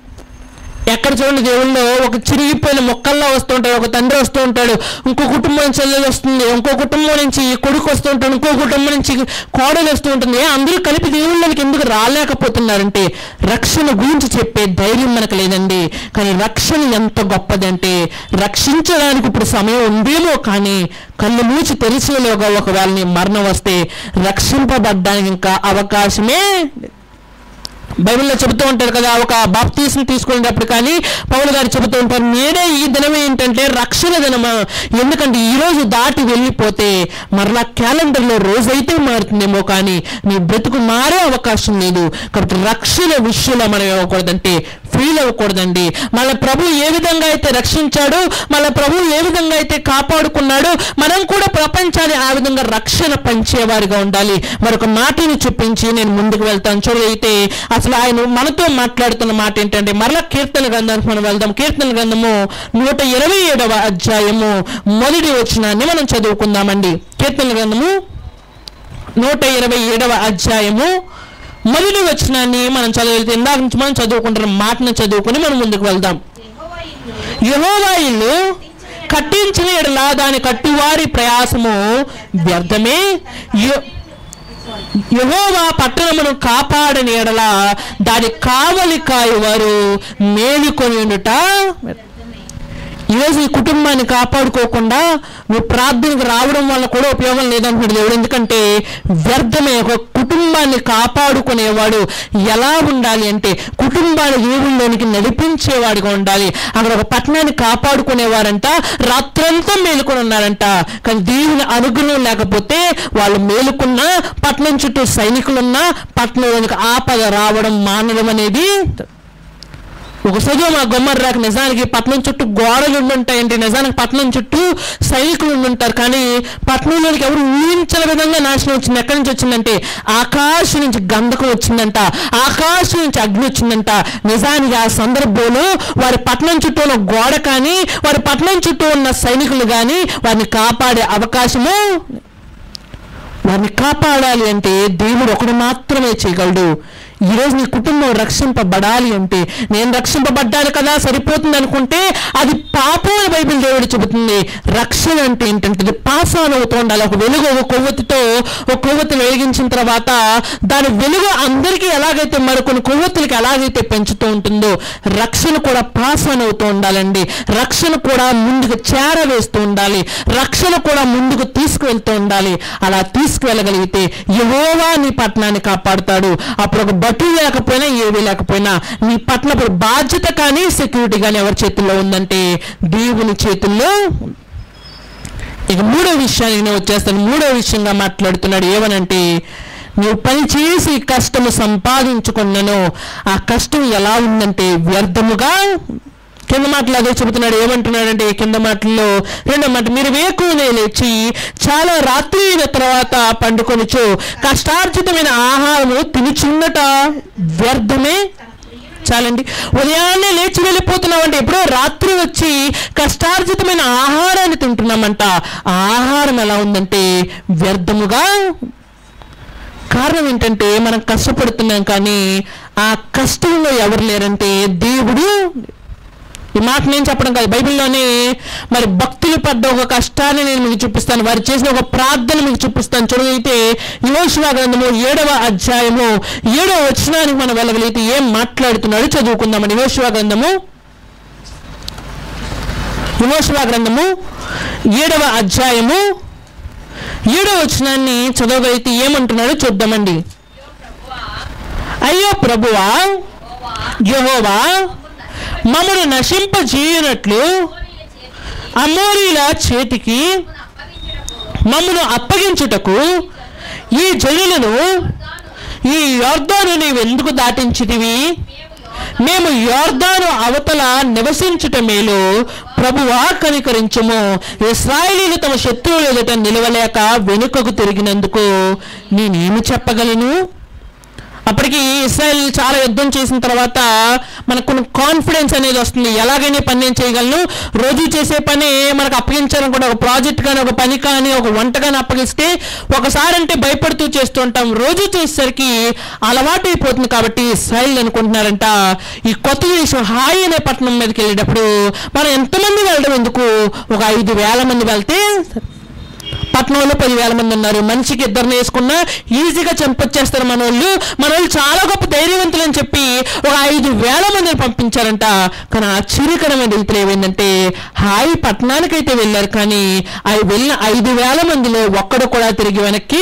ఎక్కడ చూడండి దేవుళ్ళు ఒక చిరిగిపోయిన మొక్కల్లో వస్తూ ఉంటాడు ఒక తండ్రి వస్తూ ఉంటాడు ఇంకో కుటుంబం నుంచి చెల్లెలు వస్తుంది ఇంకో కుటుంబం నుంచి కొడుకు వస్తూ ఉంటాడు ఇంకో కుటుంబం నుంచి కోడలు వస్తూ ఉంటుంది అందరూ కలిపి దేవుళ్ళకి ఎందుకు రాలేకపోతున్నారంటే రక్షణ గురించి చెప్పే ధైర్యం మనకు లేదండి కానీ రక్షణ ఎంత గొప్పదంటే రక్షించడానికి ఇప్పుడు సమయం ఉందేమో కానీ కళ్ళు మూచి తెలిసేలోగా ఒకవేళ నీ మరణం వస్తే రక్షింపబడ్డానికి ఇంకా అవకాశమే లేదు. బైబిల్లో చెబుతూ ఉంటారు కదా ఒక బాప్తీసం తీసుకునేటప్పుడు కానీ పౌలు గారు చెబుతూ ఉంటారు నేనే ఈ దినం ఏంటంటే రక్షణ దినమా ఎందుకంటే ఈ రోజు దాటి వెళ్ళిపోతే మరలా క్యాలెండర్లో రోజైతే మారుతుందేమో కానీ నీ బ్రతుకు మారే అవకాశం లేదు కాబట్టి రక్షణ విషయంలో మనం ఇవ్వకూడదంటే ఫీల్ అవ్వకూడదండి మన ప్రభు ఏ విధంగా అయితే రక్షించాడు మన ప్రభు ఏ విధంగా అయితే కాపాడుకున్నాడు మనం కూడా ప్రపంచాన్ని ఆ విధంగా రక్షణ పంచేవారిగా ఉండాలి మరొక మాటని చూపించి నేను ముందుకు వెళ్తాను చూడైతే అసలు ఆయన మనతో మాట్లాడుతున్న మాట ఏంటంటే మరలా కీర్తన గ్రంథానికి మనం వెళ్దాం కీర్తన గ్రంథము నూట ఇరవై ఏడవ అధ్యాయము మొదటి వచనాన్ని మనం చదువుకుందామండి కీర్తన గ్రంథము నూట ఇరవై ఏడవ అధ్యాయము మొదటి వచనాన్ని మనం చదివితే ఇందాక నుంచి మనం చదువుకుంటున్న మాటను చదువుకుని మనం ముందుకు వెళ్దాం యెహోవా ఇల్లు యెహోవా ఇల్లు కట్టించిన ఎడల దాని కట్టువారి ప్రయాసము వ్యర్థమే యె- యెహోవా పట్టణమును కాపాడని ఎడల దాని కావలి కాయువారు మేలుకొని ఉండుట ఈరోజు ఈ కుటుంబాన్ని కాపాడుకోకుండా నువ్వు ప్రార్థనకు రావడం వల్ల కూడా ఉపయోగం లేదంటున్నాడు దేవుడు ఎందుకంటే వ్యర్థమే ఒక కుటుంబాన్ని కాపాడుకునేవాడు ఎలా ఉండాలి అంటే కుటుంబాన్ని దేవుళ్ళలోనికి నడిపించేవాడిగా ఉండాలి అక్కడ ఒక పట్టణాన్ని కాపాడుకునేవారంట రాత్రంతా మేలుకొని ఉన్నారంట కానీ దేవుని అనుగ్రహం లేకపోతే వాళ్ళు మేలుకున్నా పట్టణం చుట్టూ సైనికులున్నా పట్టణంలోనికి ఆపద రావడం మానడం అనేది ఒక సజీవ మా గొమ్మర్రాకు నిజానికి పట్నం చుట్టూ గోడలు ఉండుంటాయండి నిజానికి పట్నం చుట్టూ సైనికులు ఉండుంటారు కానీ పట్నంలోనికి ఎవరు ఊహించని విధంగా నాశనం వచ్చింది ఎక్కడి నుంచి వచ్చిందంటే ఆకాశం నుంచి గంధకం వచ్చిందంట ఆకాశం నుంచి అగ్ని వచ్చిందంట నిజానికి ఆ సందర్భంలో వారి పట్నం చుట్టూ ఉన్న గోడ కానీ వారి పట్నం చుట్టూ ఉన్న సైనికులు కానీ వారిని కాపాడే అవకాశము వారిని కాపాడాలి అంటే దేవుడు ఒకడు మాత్రమే చేయగలడు ఈరోజు నీ కుటుంబం రక్షింపబడాలి అంటే నేను రక్షింపబడ్డాను కదా సరిపోతుంది అనుకుంటే అది పాపం అని బైబిల్ దేవుడు చెబుతుంది రక్షణ అంటే ఏంటంటే ఇది పాస్ ఆన్ అవుతూ ఉండాలి ఒక వెలుగు ఒక కొవ్వొత్తితో ఒక కొవ్వొత్తి వెలిగించిన తర్వాత దాని వెలుగు అందరికీ ఎలాగైతే మరికొన్ని కొవ్వొత్తులకి ఎలాగైతే పెంచుతూ ఉంటుందో రక్షణ కూడా పాస్ ఆన్ అవుతూ ఉండాలండి రక్షణ కూడా ముందుకు చేరవేస్తూ ఉండాలి రక్షణ కూడా ముందుకు తీసుకువెళ్తూ ఉండాలి అలా తీసుకువెళ్ళగలిగితే యహోవా నీ పట్టణాన్ని కాపాడుతాడు అప్పుడు ఒక బటు లేకపోయినా ఏమీ లేకపోయినా నీ పట్టణప్పుడు బాధ్యత కానీ సెక్యూరిటీ కానీ ఎవరి చేతుల్లో ఉందంటే దేవుని చేతుల్లో ఇక మూడో విషయానికి నేను వచ్చేస్తాను మూడో విషయంగా మాట్లాడుతున్నాడు ఏమనంటే నువ్వు పని చేసి కష్టము సంపాదించుకున్నాను ఆ కష్టం ఎలా ఉందంటే వ్యర్థముగా కింద మాటలు అదే చెబుతున్నాడు ఏమంటున్నాడంటే ఈ కింద మాటల్లో రెండో మాట మీరు వేకునే లేచి చాలా రాత్రి అయిన తర్వాత పండుకొనిచో కష్టార్జితమైన ఆహారము తినుచున్నట వ్యర్థమే చాలండి ఉదయాన్నే లేచి వెళ్ళిపోతున్నామంటే ఎప్పుడో రాత్రి వచ్చి కష్టార్జితమైన ఆహారాన్ని తింటున్నామంట ఆ ఆహారం ఎలా ఉందంటే వ్యర్థముగా కారణం ఏంటంటే మనం కష్టపడుతున్నాం కానీ ఆ కష్టంలో ఎవరు లేరంటే దేవుడు ఈ మాట నేను చెప్పడం కాదు బైబిల్లోనే మరి భక్తులు పడ్డ ఒక కష్టాన్ని నేను మీకు చూపిస్తాను వారు చేసిన ఒక ప్రార్థన మీకు చూపిస్తాను చూడగలిగితే యోశివ గ్రంథము ఏడవ అధ్యాయము ఏడవ వచనానికి మనం వెళ్ళగలిగితే ఏం మాట్లాడుతున్నాడు చదువుకుందామని యోశివ గ్రంథము యోశివ గ్రంథము ఏడవ అధ్యాయము ఏడవ వచనాన్ని చదవగలిగితే ఏమంటున్నాడో చూద్దామండి అయ్యో ప్రభువా యెహోవా మమ్మను నశింపజేయనట్లు అమోరీల చేతికి మమ్మను అప్పగించుటకు ఈ జనులను ఈ యోర్దాను నీవు ఎందుకు దాటించితివి మేము యోర్దాను అవతల నివసించుట మేలు ప్రభువా కనికరించుము ఇస్రాయేలీలు తమ శత్రువులు ఎదుట నిలవలేక వెనుకకు తిరిగినందుకు నేనేమి చెప్పగలను అప్పటికి ఇస్రాయల్ చాలా యుద్ధం చేసిన తర్వాత మనకు కొన్ని కాన్ఫిడెన్స్ అనేది వస్తుంది ఎలాగైనా పని నేను చేయగలను రోజు చేసే పని మనకు అప్పగించాలని కూడా ఒక ప్రాజెక్ట్ కానీ ఒక పని కానీ ఒక వంట కానీ అప్పగిస్తే ఒకసారి అంటే భయపడుతూ చేస్తూ ఉంటాం రోజు చేసేసరికి అలవాటు అయిపోతుంది కాబట్టి ఇస్రాయల్ అనుకుంటున్నారంట ఈ కొత్త దేశం హాయి అనే పట్టణం మీదకి వెళ్ళేటప్పుడు మనం ఎంతమంది వెళ్ళడం ఎందుకు ఒక ఐదు వేల మంది వెళ్తే పట్నంలో పదివేల మంది ఉన్నారు మనిషికి ఇద్దరిని వేసుకున్నా ఈజీగా చంపొచ్చేస్తారు మన వాళ్ళు మన వాళ్ళు చాలా గొప్ప ధైర్యవంతులు అని చెప్పి ఒక ఐదు వేల మందిని పంపించారంట కానీ ఆశ్చర్యకరమైన రీతిలో ఏమైందంటే హాయి పట్టణానికైతే వెళ్ళారు కానీ అవి వెళ్ళిన ఐదు వేల మందిలో ఒక్కడు కూడా తిరిగి వెనక్కి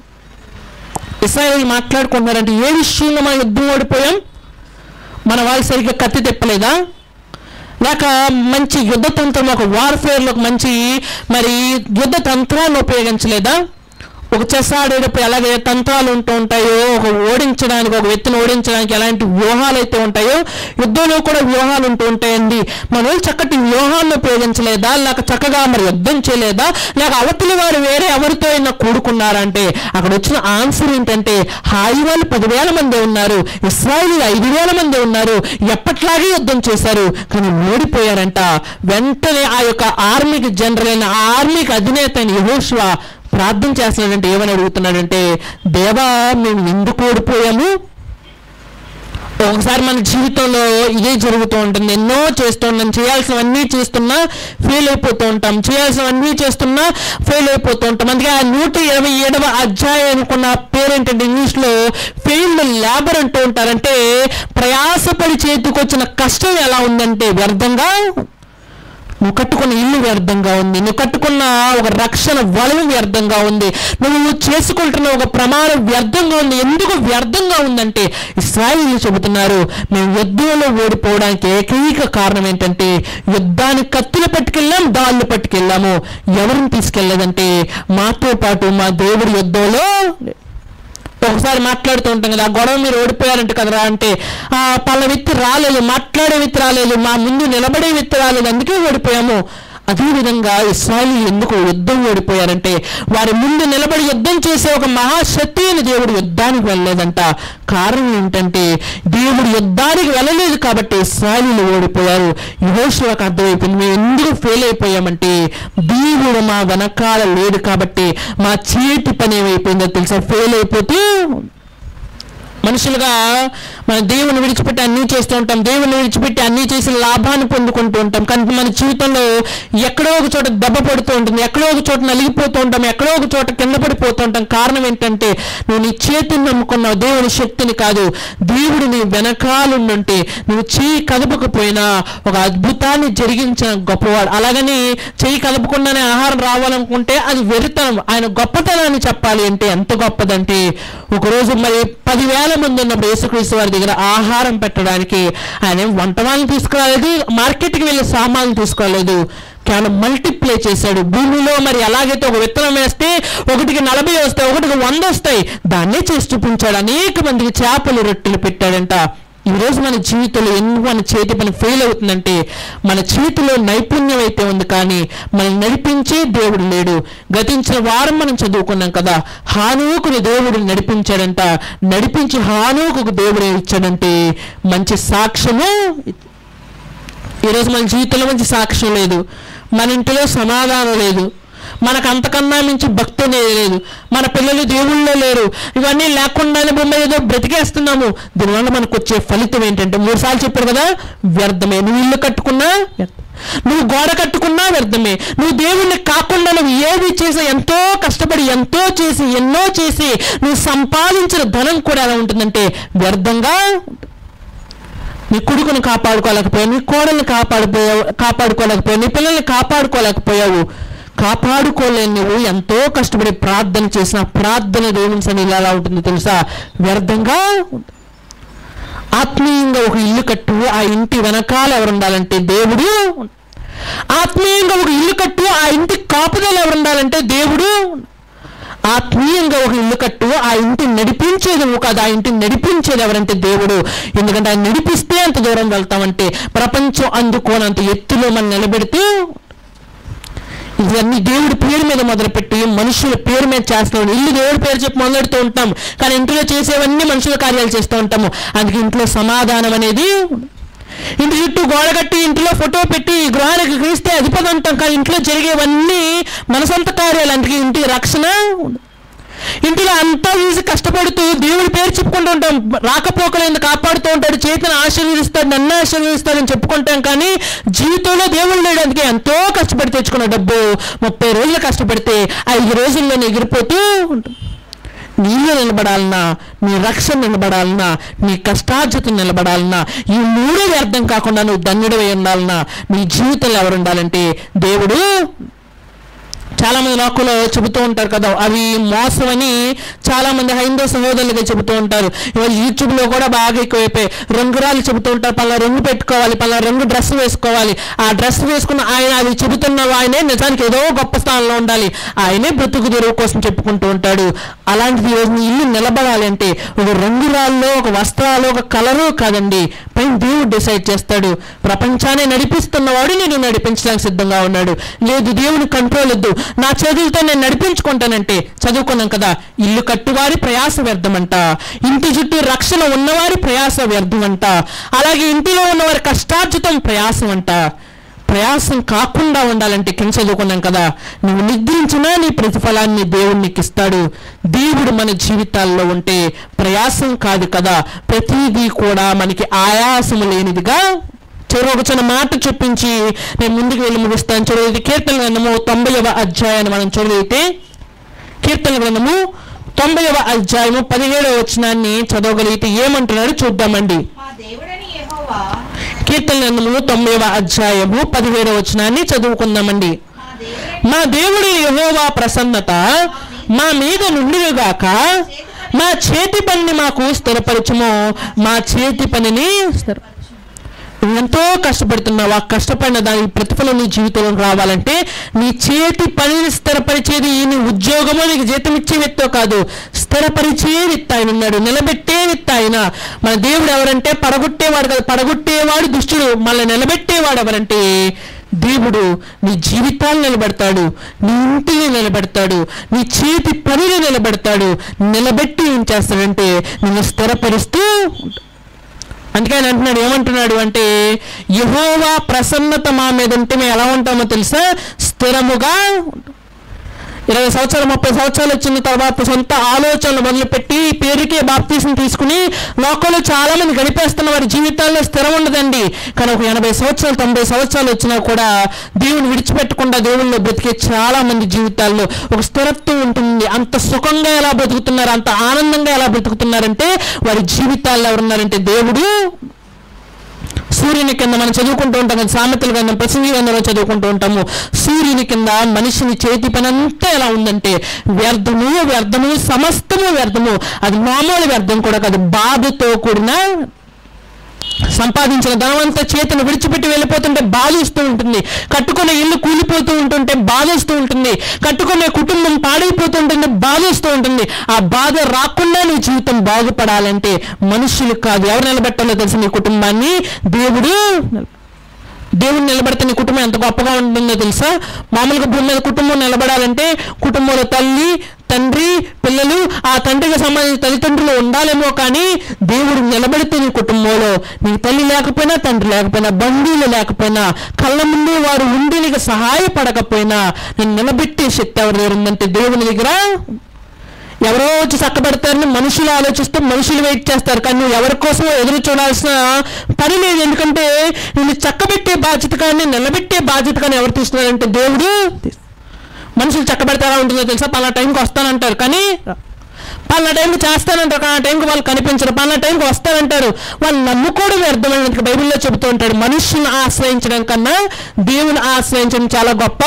ఇస్రాయల్ మాట్లాడుకుంటున్నారంటే ఏ విషయంలో మనం యుద్ధం ఓడిపోయాం మన వాళ్ళు సరిగ్గా కత్తి తెప్పలేదా లేక మంచి యుద్ధ తంత్రం ఒక వార్ఫేర్లో ఒక మంచి మరి యుద్ధ తంత్రాన్ని ఉపయోగించలేదా ఒక చెస్ ఆడేటప్పుడు ఎలాగే తంత్రాలు ఉంటూ ఉంటాయో ఒక ఓడించడానికి ఒక వ్యక్తిని ఓడించడానికి ఎలాంటి వ్యూహాలు అయితే ఉంటాయో యుద్ధంలో కూడా వ్యూహాలు ఉంటూ ఉంటాయండి మన వాళ్ళు చక్కటి వ్యూహాన్ని ఉపయోగించలేదా లేక చక్కగా మరి యుద్ధం చేయలేదా లేక అవతలి వారు వేరే ఎవరితో అయినా కూడుకున్నారంటే అక్కడ వచ్చిన ఆన్సర్ ఏంటంటే హాయి వాళ్ళు పదివేల మంది ఉన్నారు ఇస్రాయిల్ ఐదు వేల మంది ఉన్నారు ఎప్పట్లాగే యుద్ధం చేశారు కానీ ఓడిపోయారంట వెంటనే ఆ యొక్క ఆర్మీకి జనరల్ అయిన ఆ ఆర్మీకి అధినేత అయిన యెహోషువ ప్రార్థన చేస్తున్నాడంటే ఏమని అడుగుతున్నాడంటే దేవా మేము ఎందుకు ఓడిపోయాము ఒకసారి మన జీవితంలో ఇదే జరుగుతూ ఉంటుంది ఎన్నో చేస్తూ ఉంటాం చేయాల్సినవన్నీ చేస్తున్నా ఫెయిల్ అయిపోతూ ఉంటాం చేయాల్సినవన్నీ చేస్తున్నా ఫెయిల్ అయిపోతూ ఉంటాం అందుకే ఆ నూట ఇరవై ఏడవ అధ్యాయం అనుకున్న పేరేంటంటే ఇంగ్లీష్లో ఫెయిల్డ్ లేబర్ అంటూ ఉంటారంటే ప్రయాసపడి చేతికొచ్చిన కష్టం ఎలా ఉందంటే వ్యర్థంగా నువ్వు కట్టుకున్న ఇల్లు వ్యర్థంగా ఉంది నువ్వు కట్టుకున్న ఒక రక్షణ వలయం వ్యర్థంగా ఉంది నువ్వు చేసుకుంటున్న ఒక ప్రమాణం వ్యర్థంగా ఉంది ఎందుకు వ్యర్థంగా ఉందంటే ఇస్రాయిలు చెబుతున్నారు మేము యుద్ధంలో ఓడిపోవడానికి ఏకైక కారణం ఏంటంటే యుద్ధానికి కత్తులు పట్టుకెళ్ళాం దాళ్ళు పట్టుకెళ్ళాము ఎవరిని తీసుకెళ్ళలేదంటే మాతో పాటు మా దేవుడి యుద్ధంలో ఒకసారి మాట్లాడుతూ ఉంటాం కదా ఆ గొడవ మీరు ఓడిపోయారంట కదరా అంటే ఆ పళ్ళ వ్యక్తి రాలేదు మాట్లాడే వ్యక్తి రాలేదు మా ముందు నిలబడే వ్యక్తి రాలేదు అందుకే ఓడిపోయాము అదేవిధంగా ఇస్రాయలు ఎందుకు యుద్ధం ఓడిపోయారంటే వారి ముందు నిలబడి యుద్ధం చేసే ఒక మహాశక్తి అని దేవుడు యుద్ధానికి వెళ్ళలేదంట కారణం ఏంటంటే దేవుడు యుద్ధానికి వెళ్ళలేదు కాబట్టి ఇస్రాయలు ఓడిపోయారు యుహోషులకు అర్థమైపోయింది మేము ఎందుకు ఫెయిల్ అయిపోయామంటే దేవుడు మా వెనకాల లేడు కాబట్టి మా చేతి పని ఏమైపోయిందో తెలుసా ఫెయిల్ అయిపోతూ మనుషులుగా మన దేవుని విడిచిపెట్టి అన్నీ చేస్తూ ఉంటాం దేవుని విడిచిపెట్టి అన్నీ చేసి లాభాన్ని పొందుకుంటూ ఉంటాం కానీ మన జీవితంలో ఎక్కడో ఒక చోట దెబ్బ పడుతూ ఉంటుంది ఎక్కడో ఒక చోట నలిగిపోతూ ఉంటాం ఎక్కడో ఒక చోట కింద పడిపోతూ ఉంటాం కారణం ఏంటంటే నువ్వు నీ చేతిని నమ్ముకున్నావు దేవుని శక్తిని కాదు దేవుడు నీ వెనకాలుండుంటే నువ్వు చేయి కదపకపోయినా ఒక అద్భుతాన్ని జరిగించిన గొప్పవాడు అలాగని చేయి కదపకుండానే ఆహారం రావాలనుకుంటే అది వెరితనం ఆయన గొప్పతనాన్ని చెప్పాలి అంటే ఎంత గొప్పదంటే ఒకరోజు మరి పదివేల మంది ఉన్నప్పుడు యేసుక్రీస్తు వారి దగ్గర ఆహారం పెట్టడానికి ఆయన ఏం వంట వాళ్ళని తీసుకురాలేదు మార్కెట్కి వెళ్ళి సామాన్లు తీసుకోలేదు కేవలం మల్టిప్లై చేశాడు భూమిలో మరి ఎలాగైతే ఒక విత్తనం వేస్తే ఒకటికి నలభై వస్తాయి ఒకటికి వంద వస్తాయి దాన్నే చేసి చూపించాడు అనేక మందికి చేపలు రొట్టెలు పెట్టాడంట ఈ రోజు మన జీవితంలో ఎందుకు మన చేతి పని ఫెయిల్ అవుతుందంటే మన చేతిలో నైపుణ్యం అయితే ఉంది కానీ మనం నడిపించే దేవుడు లేడు గతించిన వారం మనం చదువుకున్నాం కదా హానుకుని దేవుడు నడిపించాడంట నడిపించి హానుకు దేవుడు ఏమి ఇచ్చాడంటే మంచి సాక్ష్యము ఈరోజు మన జీవితంలో మంచి సాక్ష్యం లేదు మన ఇంటిలో సమాధానం లేదు మనకు అంతకన్నా మించి భక్తి అనేది లేదు మన పిల్లలు దేవుళ్ళో లేరు ఇవన్నీ లేకుండానే బొమ్మ ఏదో బ్రతికేస్తున్నాము దీనివల్ల మనకు వచ్చే ఫలితం ఏంటంటే మూడు సార్లు చెప్పారు కదా వ్యర్థమే నువ్వు ఇల్లు కట్టుకున్నా వ్యర్థం. నువ్వు గోడ కట్టుకున్నా వ్యర్థమే నువ్వు దేవుణ్ణి కాకుండా నువ్వు ఏది చేసి ఎంతో కష్టపడి ఎంతో చేసి ఎన్నో చేసి నువ్వు సంపాదించిన ధనం కూడా ఎలా ఉంటుందంటే వ్యర్థంగా నీ కొడుకుని కాపాడుకోలేకపోయావు నీ కోడల్ని కాపాడిపోయావు కాపాడుకోలేకపోయావు నీ పిల్లల్ని కాపాడుకోలేకపోయావు కాపాడుకోలేని నువ్వు ఎంతో కష్టపడి ప్రార్థన చేసిన ప్రార్థన దేవుని సన్నిధిలో ఎలా ఉంటుందో తెలుసా వ్యర్థంగా ఉంటుంది. ఆత్మీయంగా ఒక ఇల్లు కట్టు ఆ ఇంటి వెనకాల ఎవరు ఉండాలంటే దేవుడు ఆత్మీయంగా ఒక ఇల్లు కట్టు ఆ ఇంటి కాపుదల ఎవరు ఉండాలంటే దేవుడు ఆత్మీయంగా ఒక ఇల్లు కట్టు ఆ ఇంటిని నడిపించేది నువ్వు కాదు ఆ ఇంటిని నడిపించేది ఎవరంటే దేవుడు ఎందుకంటే ఆయన నడిపిస్తే అంత దూరం వెళ్తామంటే ప్రపంచం అందుకోనంత ఎత్తులో మనం నిలబెడితే ఇవన్నీ దేవుడి పేరు మీద మొదలుపెట్టి మనుషుల పేరు మీద చేస్తాం ఇల్లు దేవుడి పేరు చెప్పి మొదలెడుతూ ఉంటాం కానీ ఇంట్లో చేసేవన్నీ మనుషుల కార్యాలు చేస్తూ ఉంటాము అందుకే ఇంట్లో సమాధానం అనేది ఉండదు. ఇంటి చుట్టూ గోడ కట్టి ఇంట్లో ఫోటో పెట్టి ఈ గృహానికి క్రీస్తే అధిపతి అంటాం కానీ ఇంట్లో జరిగేవన్నీ మన సొంత కార్యాలు అందుకే ఇంటికి రక్షణ ఉండదు. ఇంటిలో అంతా చూసి కష్టపడుతూ దేవుడి పేరు చెప్పుకుంటూ ఉంటాం రాకపోకలేదు కాపాడుతూ ఉంటాడు చేతిని ఆశీర్వదిస్తాడు నన్ను ఆశీర్వదిస్తాడని చెప్పుకుంటాం కానీ జీవితంలో దేవుడు లేడు అందుకే ఎంతో కష్టపడి తెచ్చుకున్న డబ్బు ముప్పై రోజులు కష్టపడితే ఐదు రోజుల్లోనే ఎగిరిపోతూ ఉంటుంది నీళ్ళు నిలబడాలన్నా నీ రక్షణ నిలబడాలన్నా నీ కష్టార్జత నిలబడాలన్నా ఈ మూడు వ్యర్థం కాకుండా నువ్వు ధన్యుడవై ఉండాలన్నా నీ జీవితంలో ఎవరు ఉండాలంటే దేవుడు చాలా మంది నాకులో చెబుతూ ఉంటారు కదా అవి మోసమని చాలా మంది హైందవ సహోదరులుగా చెబుతూ ఉంటారు ఇవాళ యూట్యూబ్ లో కూడా బాగా ఎక్కువైపోయి రంగురాలు చెబుతూ ఉంటారు పలా రంగు పెట్టుకోవాలి పలా రంగు డ్రెస్ వేసుకోవాలి ఆ డ్రెస్ వేసుకున్న ఆయన అది చెబుతున్న ఆయనే నిజానికి ఏదో గొప్ప స్థానంలో ఉండాలి ఆయనే బ్రతుకు తెరువు కోసం చెప్పుకుంటూ ఉంటాడు అలాంటిది ఈ రోజు నీ ఇల్లు నిలబడాలి అంటే ఒక రంగురాల్లో ఒక వస్త్రాలు ఒక కలరు కాదండి పైన దేవుడు డిసైడ్ చేస్తాడు ప్రపంచాన్ని నడిపిస్తున్నవాడు నేను నడిపించడానికి సిద్ధంగా ఉన్నాడు లేదు దేవుని కంట్రోల్ వద్దు నా చదువులతో నేను నడిపించుకుంటానంటే చదువుకున్నాం కదా ఇల్లు కట్టువారి ప్రయాస వ్యర్థమంట ఇంటి చుట్టూ రక్షణ ఉన్నవారి ప్రయాస వ్యర్థమంట అలాగే ఇంటిలో ఉన్నవారి కష్టార్జితం ప్రయాసం అంట ప్రయాసం కాకుండా ఉండాలంటే కింద చదువుకున్నాం కదా నువ్వు నిద్రించినా నీ ప్రతిఫలాన్ని దేవుడు నీకు ఇస్తాడు దేవుడు మన జీవితాల్లో ఉంటే ప్రయాసం కాదు కదా ప్రతిదీ కూడా మనకి ఆయాసము లేనిదిగా చివరి ఒక చిన్న మాట చూపించి నేను ముందుకు వెళ్ళి ముగిస్తాను చూడండి ఇది కీర్తన గ్రంథము తొంభైవ అధ్యాయాన్ని మనం చదివితే కీర్తన గ్రంథము తొంభైవ అధ్యాయము పదిహేడవ వచనాన్ని చదవగలిగితే ఏమంటున్నాడు చూద్దామండి మా దేవుడని యెహోవా కీర్తన గ్రంథము తొమ్మిదవ అధ్యాయము పదిహేడవ వచనాన్ని చదువుకుందామండి మా దేవుడు మా దేవుడి యెహోవా ప్రసన్నత మా మీద నుండిగాక మా చేతి పనిని మాకు స్థిరపరచుము మా చేతి పనిని స్థిర నువ్వు ఎంతో కష్టపడుతున్నావు ఆ కష్టపడిన దానికి ప్రతిఫలం నీ జీవితంలో రావాలంటే నీ చేతి పనిని స్థిరపరిచేది ఈ నీ ఉద్యోగమో నీకు జీతం ఇచ్చే వ్యక్తో కాదు స్థిరపరిచే వ్యక్తి ఆయన ఉన్నాడు నిలబెట్టే వ్యక్తి ఆయన మన దేవుడు ఎవరంటే పడగొట్టేవాడు కాదు పడగొట్టేవాడు దుష్టుడు మళ్ళీ నిలబెట్టేవాడు ఎవరంటే దేవుడు నీ జీవితాలు నిలబెడతాడు నీ ఇంటిని నిలబెడతాడు నీ చేతి పనిని నిలబెడతాడు నిలబెట్టి ఏం చేస్తాడంటే నిన్ను స్థిరపరుస్తూ ఉంటాడు. అందుకే ఆయన అంటున్నాడు ఏమంటున్నాడు అంటే యహోవా ప్రసన్నత మా మీద ఉంటే మేము ఎలా ఉంటామో తెలుసా స్థిరముగా ఉంటాం. ఇరవై సంవత్సరాలు ముప్పై సంవత్సరాలు వచ్చిన తర్వాత సొంత ఆలోచనలు మొదలుపెట్టి పేరుకే బాప్తీసం తీసుకుని లోకంలో చాలా మంది గడిపేస్తున్న వారి జీవితాల్లో స్థిరం ఉండదండి కానీ ఒక ఎనభై సంవత్సరాలు తొంభై సంవత్సరాలు వచ్చినా కూడా దేవుని విడిచిపెట్టకుండా దేవుళ్ళు బ్రతికే చాలా మంది జీవితాల్లో ఒక స్థిరత్వం ఉంటుంది అంత సుఖంగా ఎలా బ్రతుకుతున్నారు అంత ఆనందంగా ఎలా బ్రతుకుతున్నారంటే వారి జీవితాల్లో ఎవరున్నారంటే దేవుడు సూర్యుని కింద మనం చదువుకుంటూ ఉంటాం కదా సామెతల గ్రంథం ప్రసంగి గ్రంథంలో చదువుకుంటూ ఉంటాము సూర్యుని కింద మనిషిని చేతి పని అంతా ఎలా ఉందంటే వ్యర్థము వ్యర్థము సమస్తము వ్యర్థము అది మామూలు వ్యర్థం కూడా కాదు బాధతో కూడిన సంపాదించిన ధనమంతా చేతిని విడిచిపెట్టి వెళ్ళిపోతుంటే బాధిస్తూ ఉంటుంది కట్టుకునే ఇల్లు కూలిపోతూ ఉంటుంటే బాధిస్తూ ఉంటుంది కట్టుకునే కుటుంబం పాడైపోతుంటుంది బాధిస్తూ ఉంటుంది ఆ బాధ రాకుండా నీ జీవితం బాగుపడాలంటే మనుషులు కాదు ఎవరు నిలబెట్టాలో తెలుసు నీ కుటుంబాన్ని దేవుడు దేవుడు నిలబడితే నీ కుటుంబం ఎంత గొప్పగా ఉంటుందో తెలుసా మామూలుగా భూమి మీద కుటుంబం నిలబడాలంటే కుటుంబంలో తల్లి తండ్రి పిల్లలు ఆ తండ్రికి సంబంధించిన తల్లిదండ్రులు ఉండాలేమో కానీ దేవుడు నిలబడితే నీ కుటుంబంలో నీ తల్లి లేకపోయినా తండ్రి లేకపోయినా బంధువులు లేకపోయినా కళ్ళ ముందు వారు ఉండి నీకు సహాయపడకపోయినా నేను నిలబెట్టే శక్తి ఎవరి దగ్గర ఉందంటే దేవుని దగ్గర ఎవరో వచ్చి చక్కబెడతారని మనుషులు ఆలోచిస్తే మనుషులు వెయిట్ చేస్తారు కానీ నువ్వు ఎవరి కోసం ఎదురు చూడాల్సిన పని లేదు ఎందుకంటే నిన్ను చక్కబెట్టే బాధ్యత కానీ నిలబెట్టే బాధ్యత కానీ ఎవరు తీసుకున్నారంటే దేవుడు తీస్- మనుషులు చక్కబెడితే ఎలా ఉంటుందో తెలుసా పలానా టైంకి వస్తానంటారు కానీ పలానా టైంకి చేస్తానంటారు కానీ ఆ టైంకి వాళ్ళు కనిపించరు పలానా టైంకి వస్తానంటారు వాళ్ళు నమ్ముకోవడం వ్యర్థమైనది బైబిల్లో చెబుతూ ఉంటాడు మనుషులను ఆశ్రయించడం కన్నా దేవుని ఆశ్రయించడం చాలా గొప్ప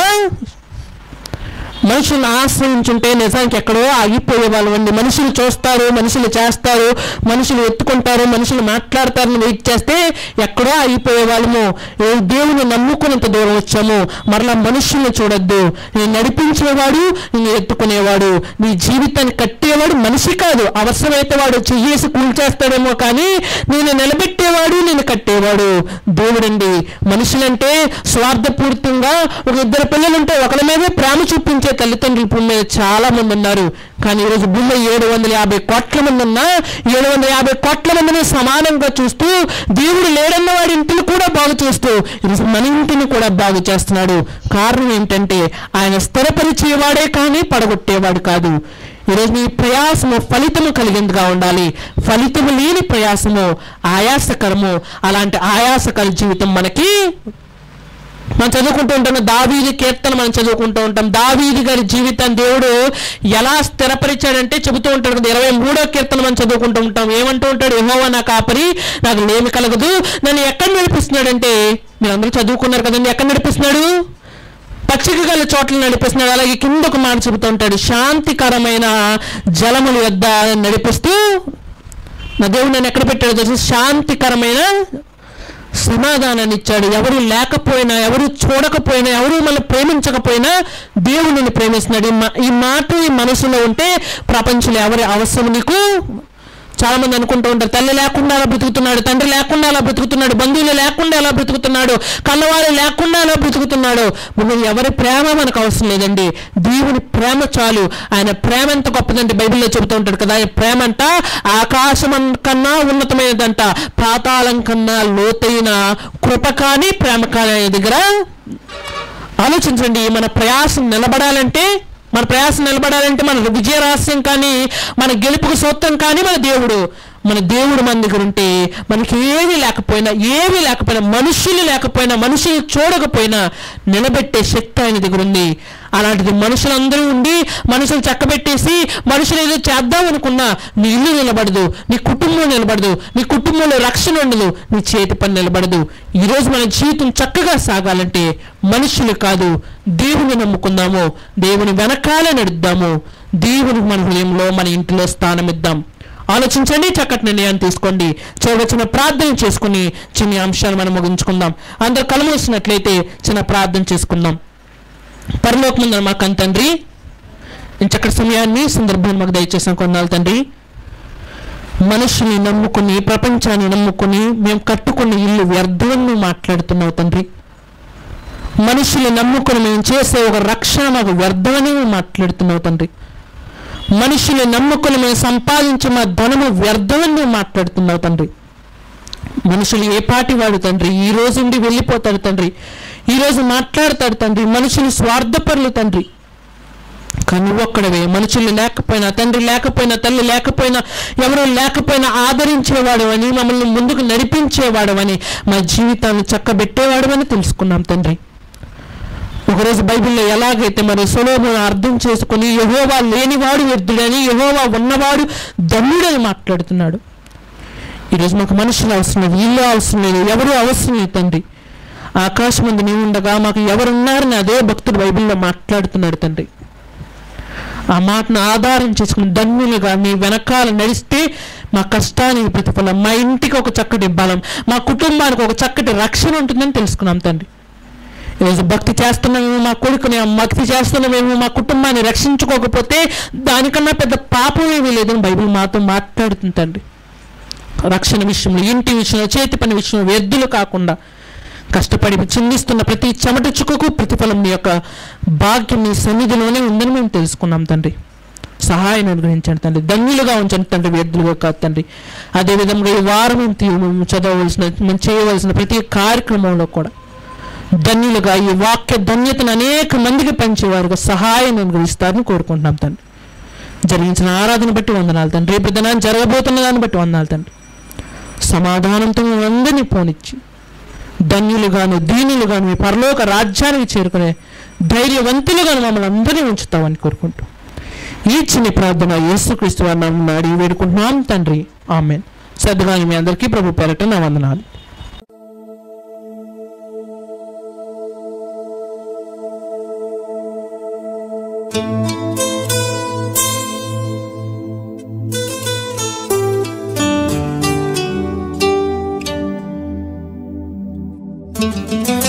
మనుషులను ఆశ్రయించుంటే నిజానికి ఎక్కడో ఆగిపోయే వాళ్ళు అండి మనుషులు చూస్తారు మనుషులు చేస్తారు మనుషులు ఎత్తుకుంటారు మనుషులు మాట్లాడతారని వెయిట్ చేస్తే ఎక్కడో ఆగిపోయే వాళ్ళము ఏ దేవుని నమ్ముకునేంత దూరం వచ్చాము మరలా మనుషుల్ని చూడొద్దు నేను నడిపించేవాడు నేను ఎత్తుకునేవాడు నీ జీవితాన్ని కట్టేవాడు మనిషి కాదు అవసరమైతే వాడు చెయ్యేసి కూల్చేస్తాడేమో కానీ నేను నిలబెట్టేవాడు నేను కట్టేవాడు దేవుడండి మనుషులంటే స్వార్థపూరితంగా ఒక ఇద్దరు పిల్లలుంటే ఒకరి మీదే ప్రేమ చూపించే తల్లిదండ్రులు భూమి మీద చాలా మంది ఉన్నారు కానీ ఈరోజు భూమిలో ఏడు వందల యాభై కోట్ల మంది ఉన్నా ఏడు వందల యాభై కోట్ల మందిని సమానంగా చూస్తూ దేవుడు లేడన్న వాడి ఇంటిని కూడా బాగు చేస్తూ ఈరోజు మన ఇంటిని కూడా బాగు చేస్తున్నాడు కారణం ఏంటంటే ఆయన స్థిరపరిచేవాడే కానీ పడగొట్టేవాడు కాదు ఈరోజు నీ ప్రయాసము ఫలితము కలిగిందిగా ఉండాలి ఫలితము లేని ప్రయాసము ఆయాసకరము అలాంటి ఆయాసకర జీవితం మనకి మనం చదువుకుంటూ ఉంటాం దావీది కీర్తన మనం చదువుకుంటూ ఉంటాం దావీది గారి జీవితాన్ని దేవుడు ఎలా స్థిరపరిచాడంటే చెబుతూ ఉంటాడు కదా ఇరవై మూడో కీర్తన మనం చదువుకుంటూ ఉంటాం ఏమంటూ ఉంటాడు యెహోవా నా కాపరి నాకు లేమి కలగదు నన్ను ఎక్కడ నడిపిస్తున్నాడంటే మీరు అందరూ చదువుకున్నారు కదండి ఎక్కడ నడిపిస్తున్నాడు పచ్చిక గల చోట్ల నడిపిస్తున్నాడు అలాగే కింద ఒక మాట చెబుతూ ఉంటాడు శాంతికరమైన జలముల వద్ద నడిపిస్తూ నా దేవుడు నన్ను ఎక్కడ పెట్టాడు తెలుసు శాంతికరమైన సమాధానాన్ని ఇచ్చాడు ఎవరు లేకపోయినా ఎవరు చూడకపోయినా ఎవరు మనం ప్రేమించకపోయినా దేవుడిని ప్రేమిస్తున్నాడు ఈ మా- ఈ మాట ఈ మనసులో ఉంటే ప్రపంచంలో ఎవరి అవసరం నీకు చాలా మంది అనుకుంటూ ఉంటారు తల్లి లేకుండా అలా బ్రతుకుతున్నాడు తండ్రి లేకుండా అలా బ్రతుకుతున్నాడు బంధువులు లేకుండా ఎలా బ్రతుకుతున్నాడు కళ్ళవాళ్ళు లేకుండా అలా బ్రతుకుతున్నాడు ముందు ఎవరి ప్రేమ మనకు అవసరం లేదండి దేవుని ప్రేమ చాలు ఆయన ప్రేమ ఎంత గొప్పదంటే బైబిల్లో చెబుతూ ఉంటాడు కదా ఆయన ప్రేమ అంట ఆకాశం కన్నా ఉన్నతమైనదంట పాతాళం కన్నా లోతైన కృప కానీ ప్రేమ కానీ ఆయన దగ్గర ఆలోచించండి మన ప్రయాసం నిలబడాలంటే మన ప్రయాసం నిలబడాలంటే మన విజయ రహస్యం కానీ మన గెలుపుకు సూత్రం కానీ మన దేవుడు మన దేవుడు మన దగ్గర ఉంటే మనకి ఏమీ లేకపోయినా ఏమీ లేకపోయినా మనుషులు లేకపోయినా మనుషులు చూడకపోయినా నిలబెట్టే శక్తి ఆయన దగ్గర ఉంది అలాంటిది మనుషులందరూ ఉండి మనుషులు చక్కబెట్టేసి మనుషులు ఏదో చేద్దాం అనుకున్నా నీ ఇల్లు నిలబడదు నీ కుటుంబం నిలబడదు నీ కుటుంబంలో రక్షణ ఉండదు నీ చేతి పని నిలబడదు ఈరోజు మన జీవితం చక్కగా సాగాలంటే మనుషులు కాదు దేవుని నమ్ముకుందాము దేవుని వెనకాలే నడుద్దాము దేవునికి మన హృదయంలో మన ఇంటిలో స్థానం ఇద్దాం ఆలోచించండి చక్కటి నిర్ణయాన్ని తీసుకోండి చివరి చిన్న ప్రార్థన చేసుకుని చిన్న అంశాలు మనం ముగించుకుందాం అందరు కలమూసినట్లయితే చిన్న ప్రార్థన చేసుకుందాం పరలోకముందర మాకు తండ్రి నేను చక్కటి సమయాన్ని సందర్భాన్ని మాకు దయచేసిన కొన్నాళ్ళు తండ్రి మనుషుల్ని నమ్ముకుని ప్రపంచాన్ని నమ్ముకుని మేము కట్టుకున్న ఇల్లు వ్యర్థమని నువ్వు మాట్లాడుతున్నావు తండ్రి మనుషుల్ని నమ్ముకుని మేము చేసే ఒక రక్షణ మాకు వ్యర్థమని నువ్వు మాట్లాడుతున్నావు తండ్రి మనుషుల్ని నమ్ముకుని మేము సంపాదించే మా ధనము వ్యర్థమని నువ్వు మాట్లాడుతున్నావు తండ్రి మనుషులు ఏ పాటి వాడు తండ్రి ఈ రోజు ఉండి వెళ్ళిపోతాడు తండ్రి ఈ రోజు మాట్లాడతాడు తండ్రి మనుషులు స్వార్థపరులు తండ్రి కానీ నువ్వు ఒక్కడవే మనుషులు లేకపోయినా తండ్రి లేకపోయినా తల్లి లేకపోయినా ఎవరు లేకపోయినా ఆదరించేవాడు అని మమ్మల్ని ముందుకు నడిపించేవాడు అని మా జీవితాన్ని చక్కబెట్టేవాడు అని తెలుసుకున్నాం తండ్రి ఒకరోజు బైబిల్లో ఎలాగైతే మరి సొలోమును అర్థం చేసుకుని యహోవా లేనివాడు వ్యర్థుడని యహోవా ఉన్నవాడు ధన్యుడని మాట్లాడుతున్నాడు ఈరోజు మాకు మనుషులు అవసరం లేదు ఇల్లు అవసరం లేదు ఎవరు అవసరం లేదు తండ్రి ఆకాశం ముందు నీవు ఉండగా మాకు ఎవరున్నారని అదే భక్తుడు బైబిల్లో మాట్లాడుతున్నాడు తండ్రి ఆ మాటను ఆధారం చేసుకుని ధన్యులుగా మీ వెనకాల నడిస్తే మా కష్టానికి ప్రతిఫలం మా ఇంటికి ఒక చక్కటి బలం మా కుటుంబానికి ఒక చక్కటి రక్షణ ఉంటుందని తెలుసుకున్నాం తండ్రి ఈరోజు భక్తి చేస్తున్నామేమో మా కొడుకుని భక్తి చేస్తున్నామేమో మా కుటుంబాన్ని రక్షించుకోకపోతే దానికన్నా పెద్ద పాపం ఏమీ లేదని బైబిల్ మాతో మాట్లాడుతుంది తండ్రి రక్షణ విషయంలో ఇంటి విషయంలో చేతి పని విషయంలో వ్యర్థులు కాకుండా కష్టపడి చిందిస్తున్న ప్రతి చెమట చుక్కకు ప్రతిఫలం నీ యొక్క భాగ్యం నీ సన్నిధిలోనే ఉందని మేము తెలుసుకున్నాం తండ్రి సహాయం అనుగ్రహించండి తండ్రి ధన్యులుగా ఉంచండి తండ్రి వ్యర్థులుగా కాదు తండ్రి అదేవిధంగా ఈ వారం తీ- మేము చదవవలసిన మేము చేయవలసిన ప్రతి కార్యక్రమంలో కూడా ధన్యులుగా ఈ వాక్య ధన్యతను అనేక మందికి పంచేవారుగా సహాయం అనుగ్రహిస్తారని కోరుకుంటున్నాం తండ్రి జరిగించిన ఆరాధన బట్టి వందనాలు తండ్రి రేపు దినాన్ని జరగబోతున్న దాన్ని బట్టి వందనాలు తండ్రి సమాధానంతో అందరినీ పోనిచ్చి ధన్యులుగాను దీనులుగాను మీ పరలోక రాజ్యానికి చేరుకునే ధైర్యవంతులుగాను మమ్మల్ని అందరినీ ఉంచుతామని కోరుకుంటూ ఈ చిన్న ప్రార్థన యేసుక్రీస్తు వారి నామమున అడిగి వేడుకుంటున్నాం తండ్రి ఆమెన్ శ్రద్ధగా మీ అందరికీ ప్రభు పేరట నా వందనాలు thank you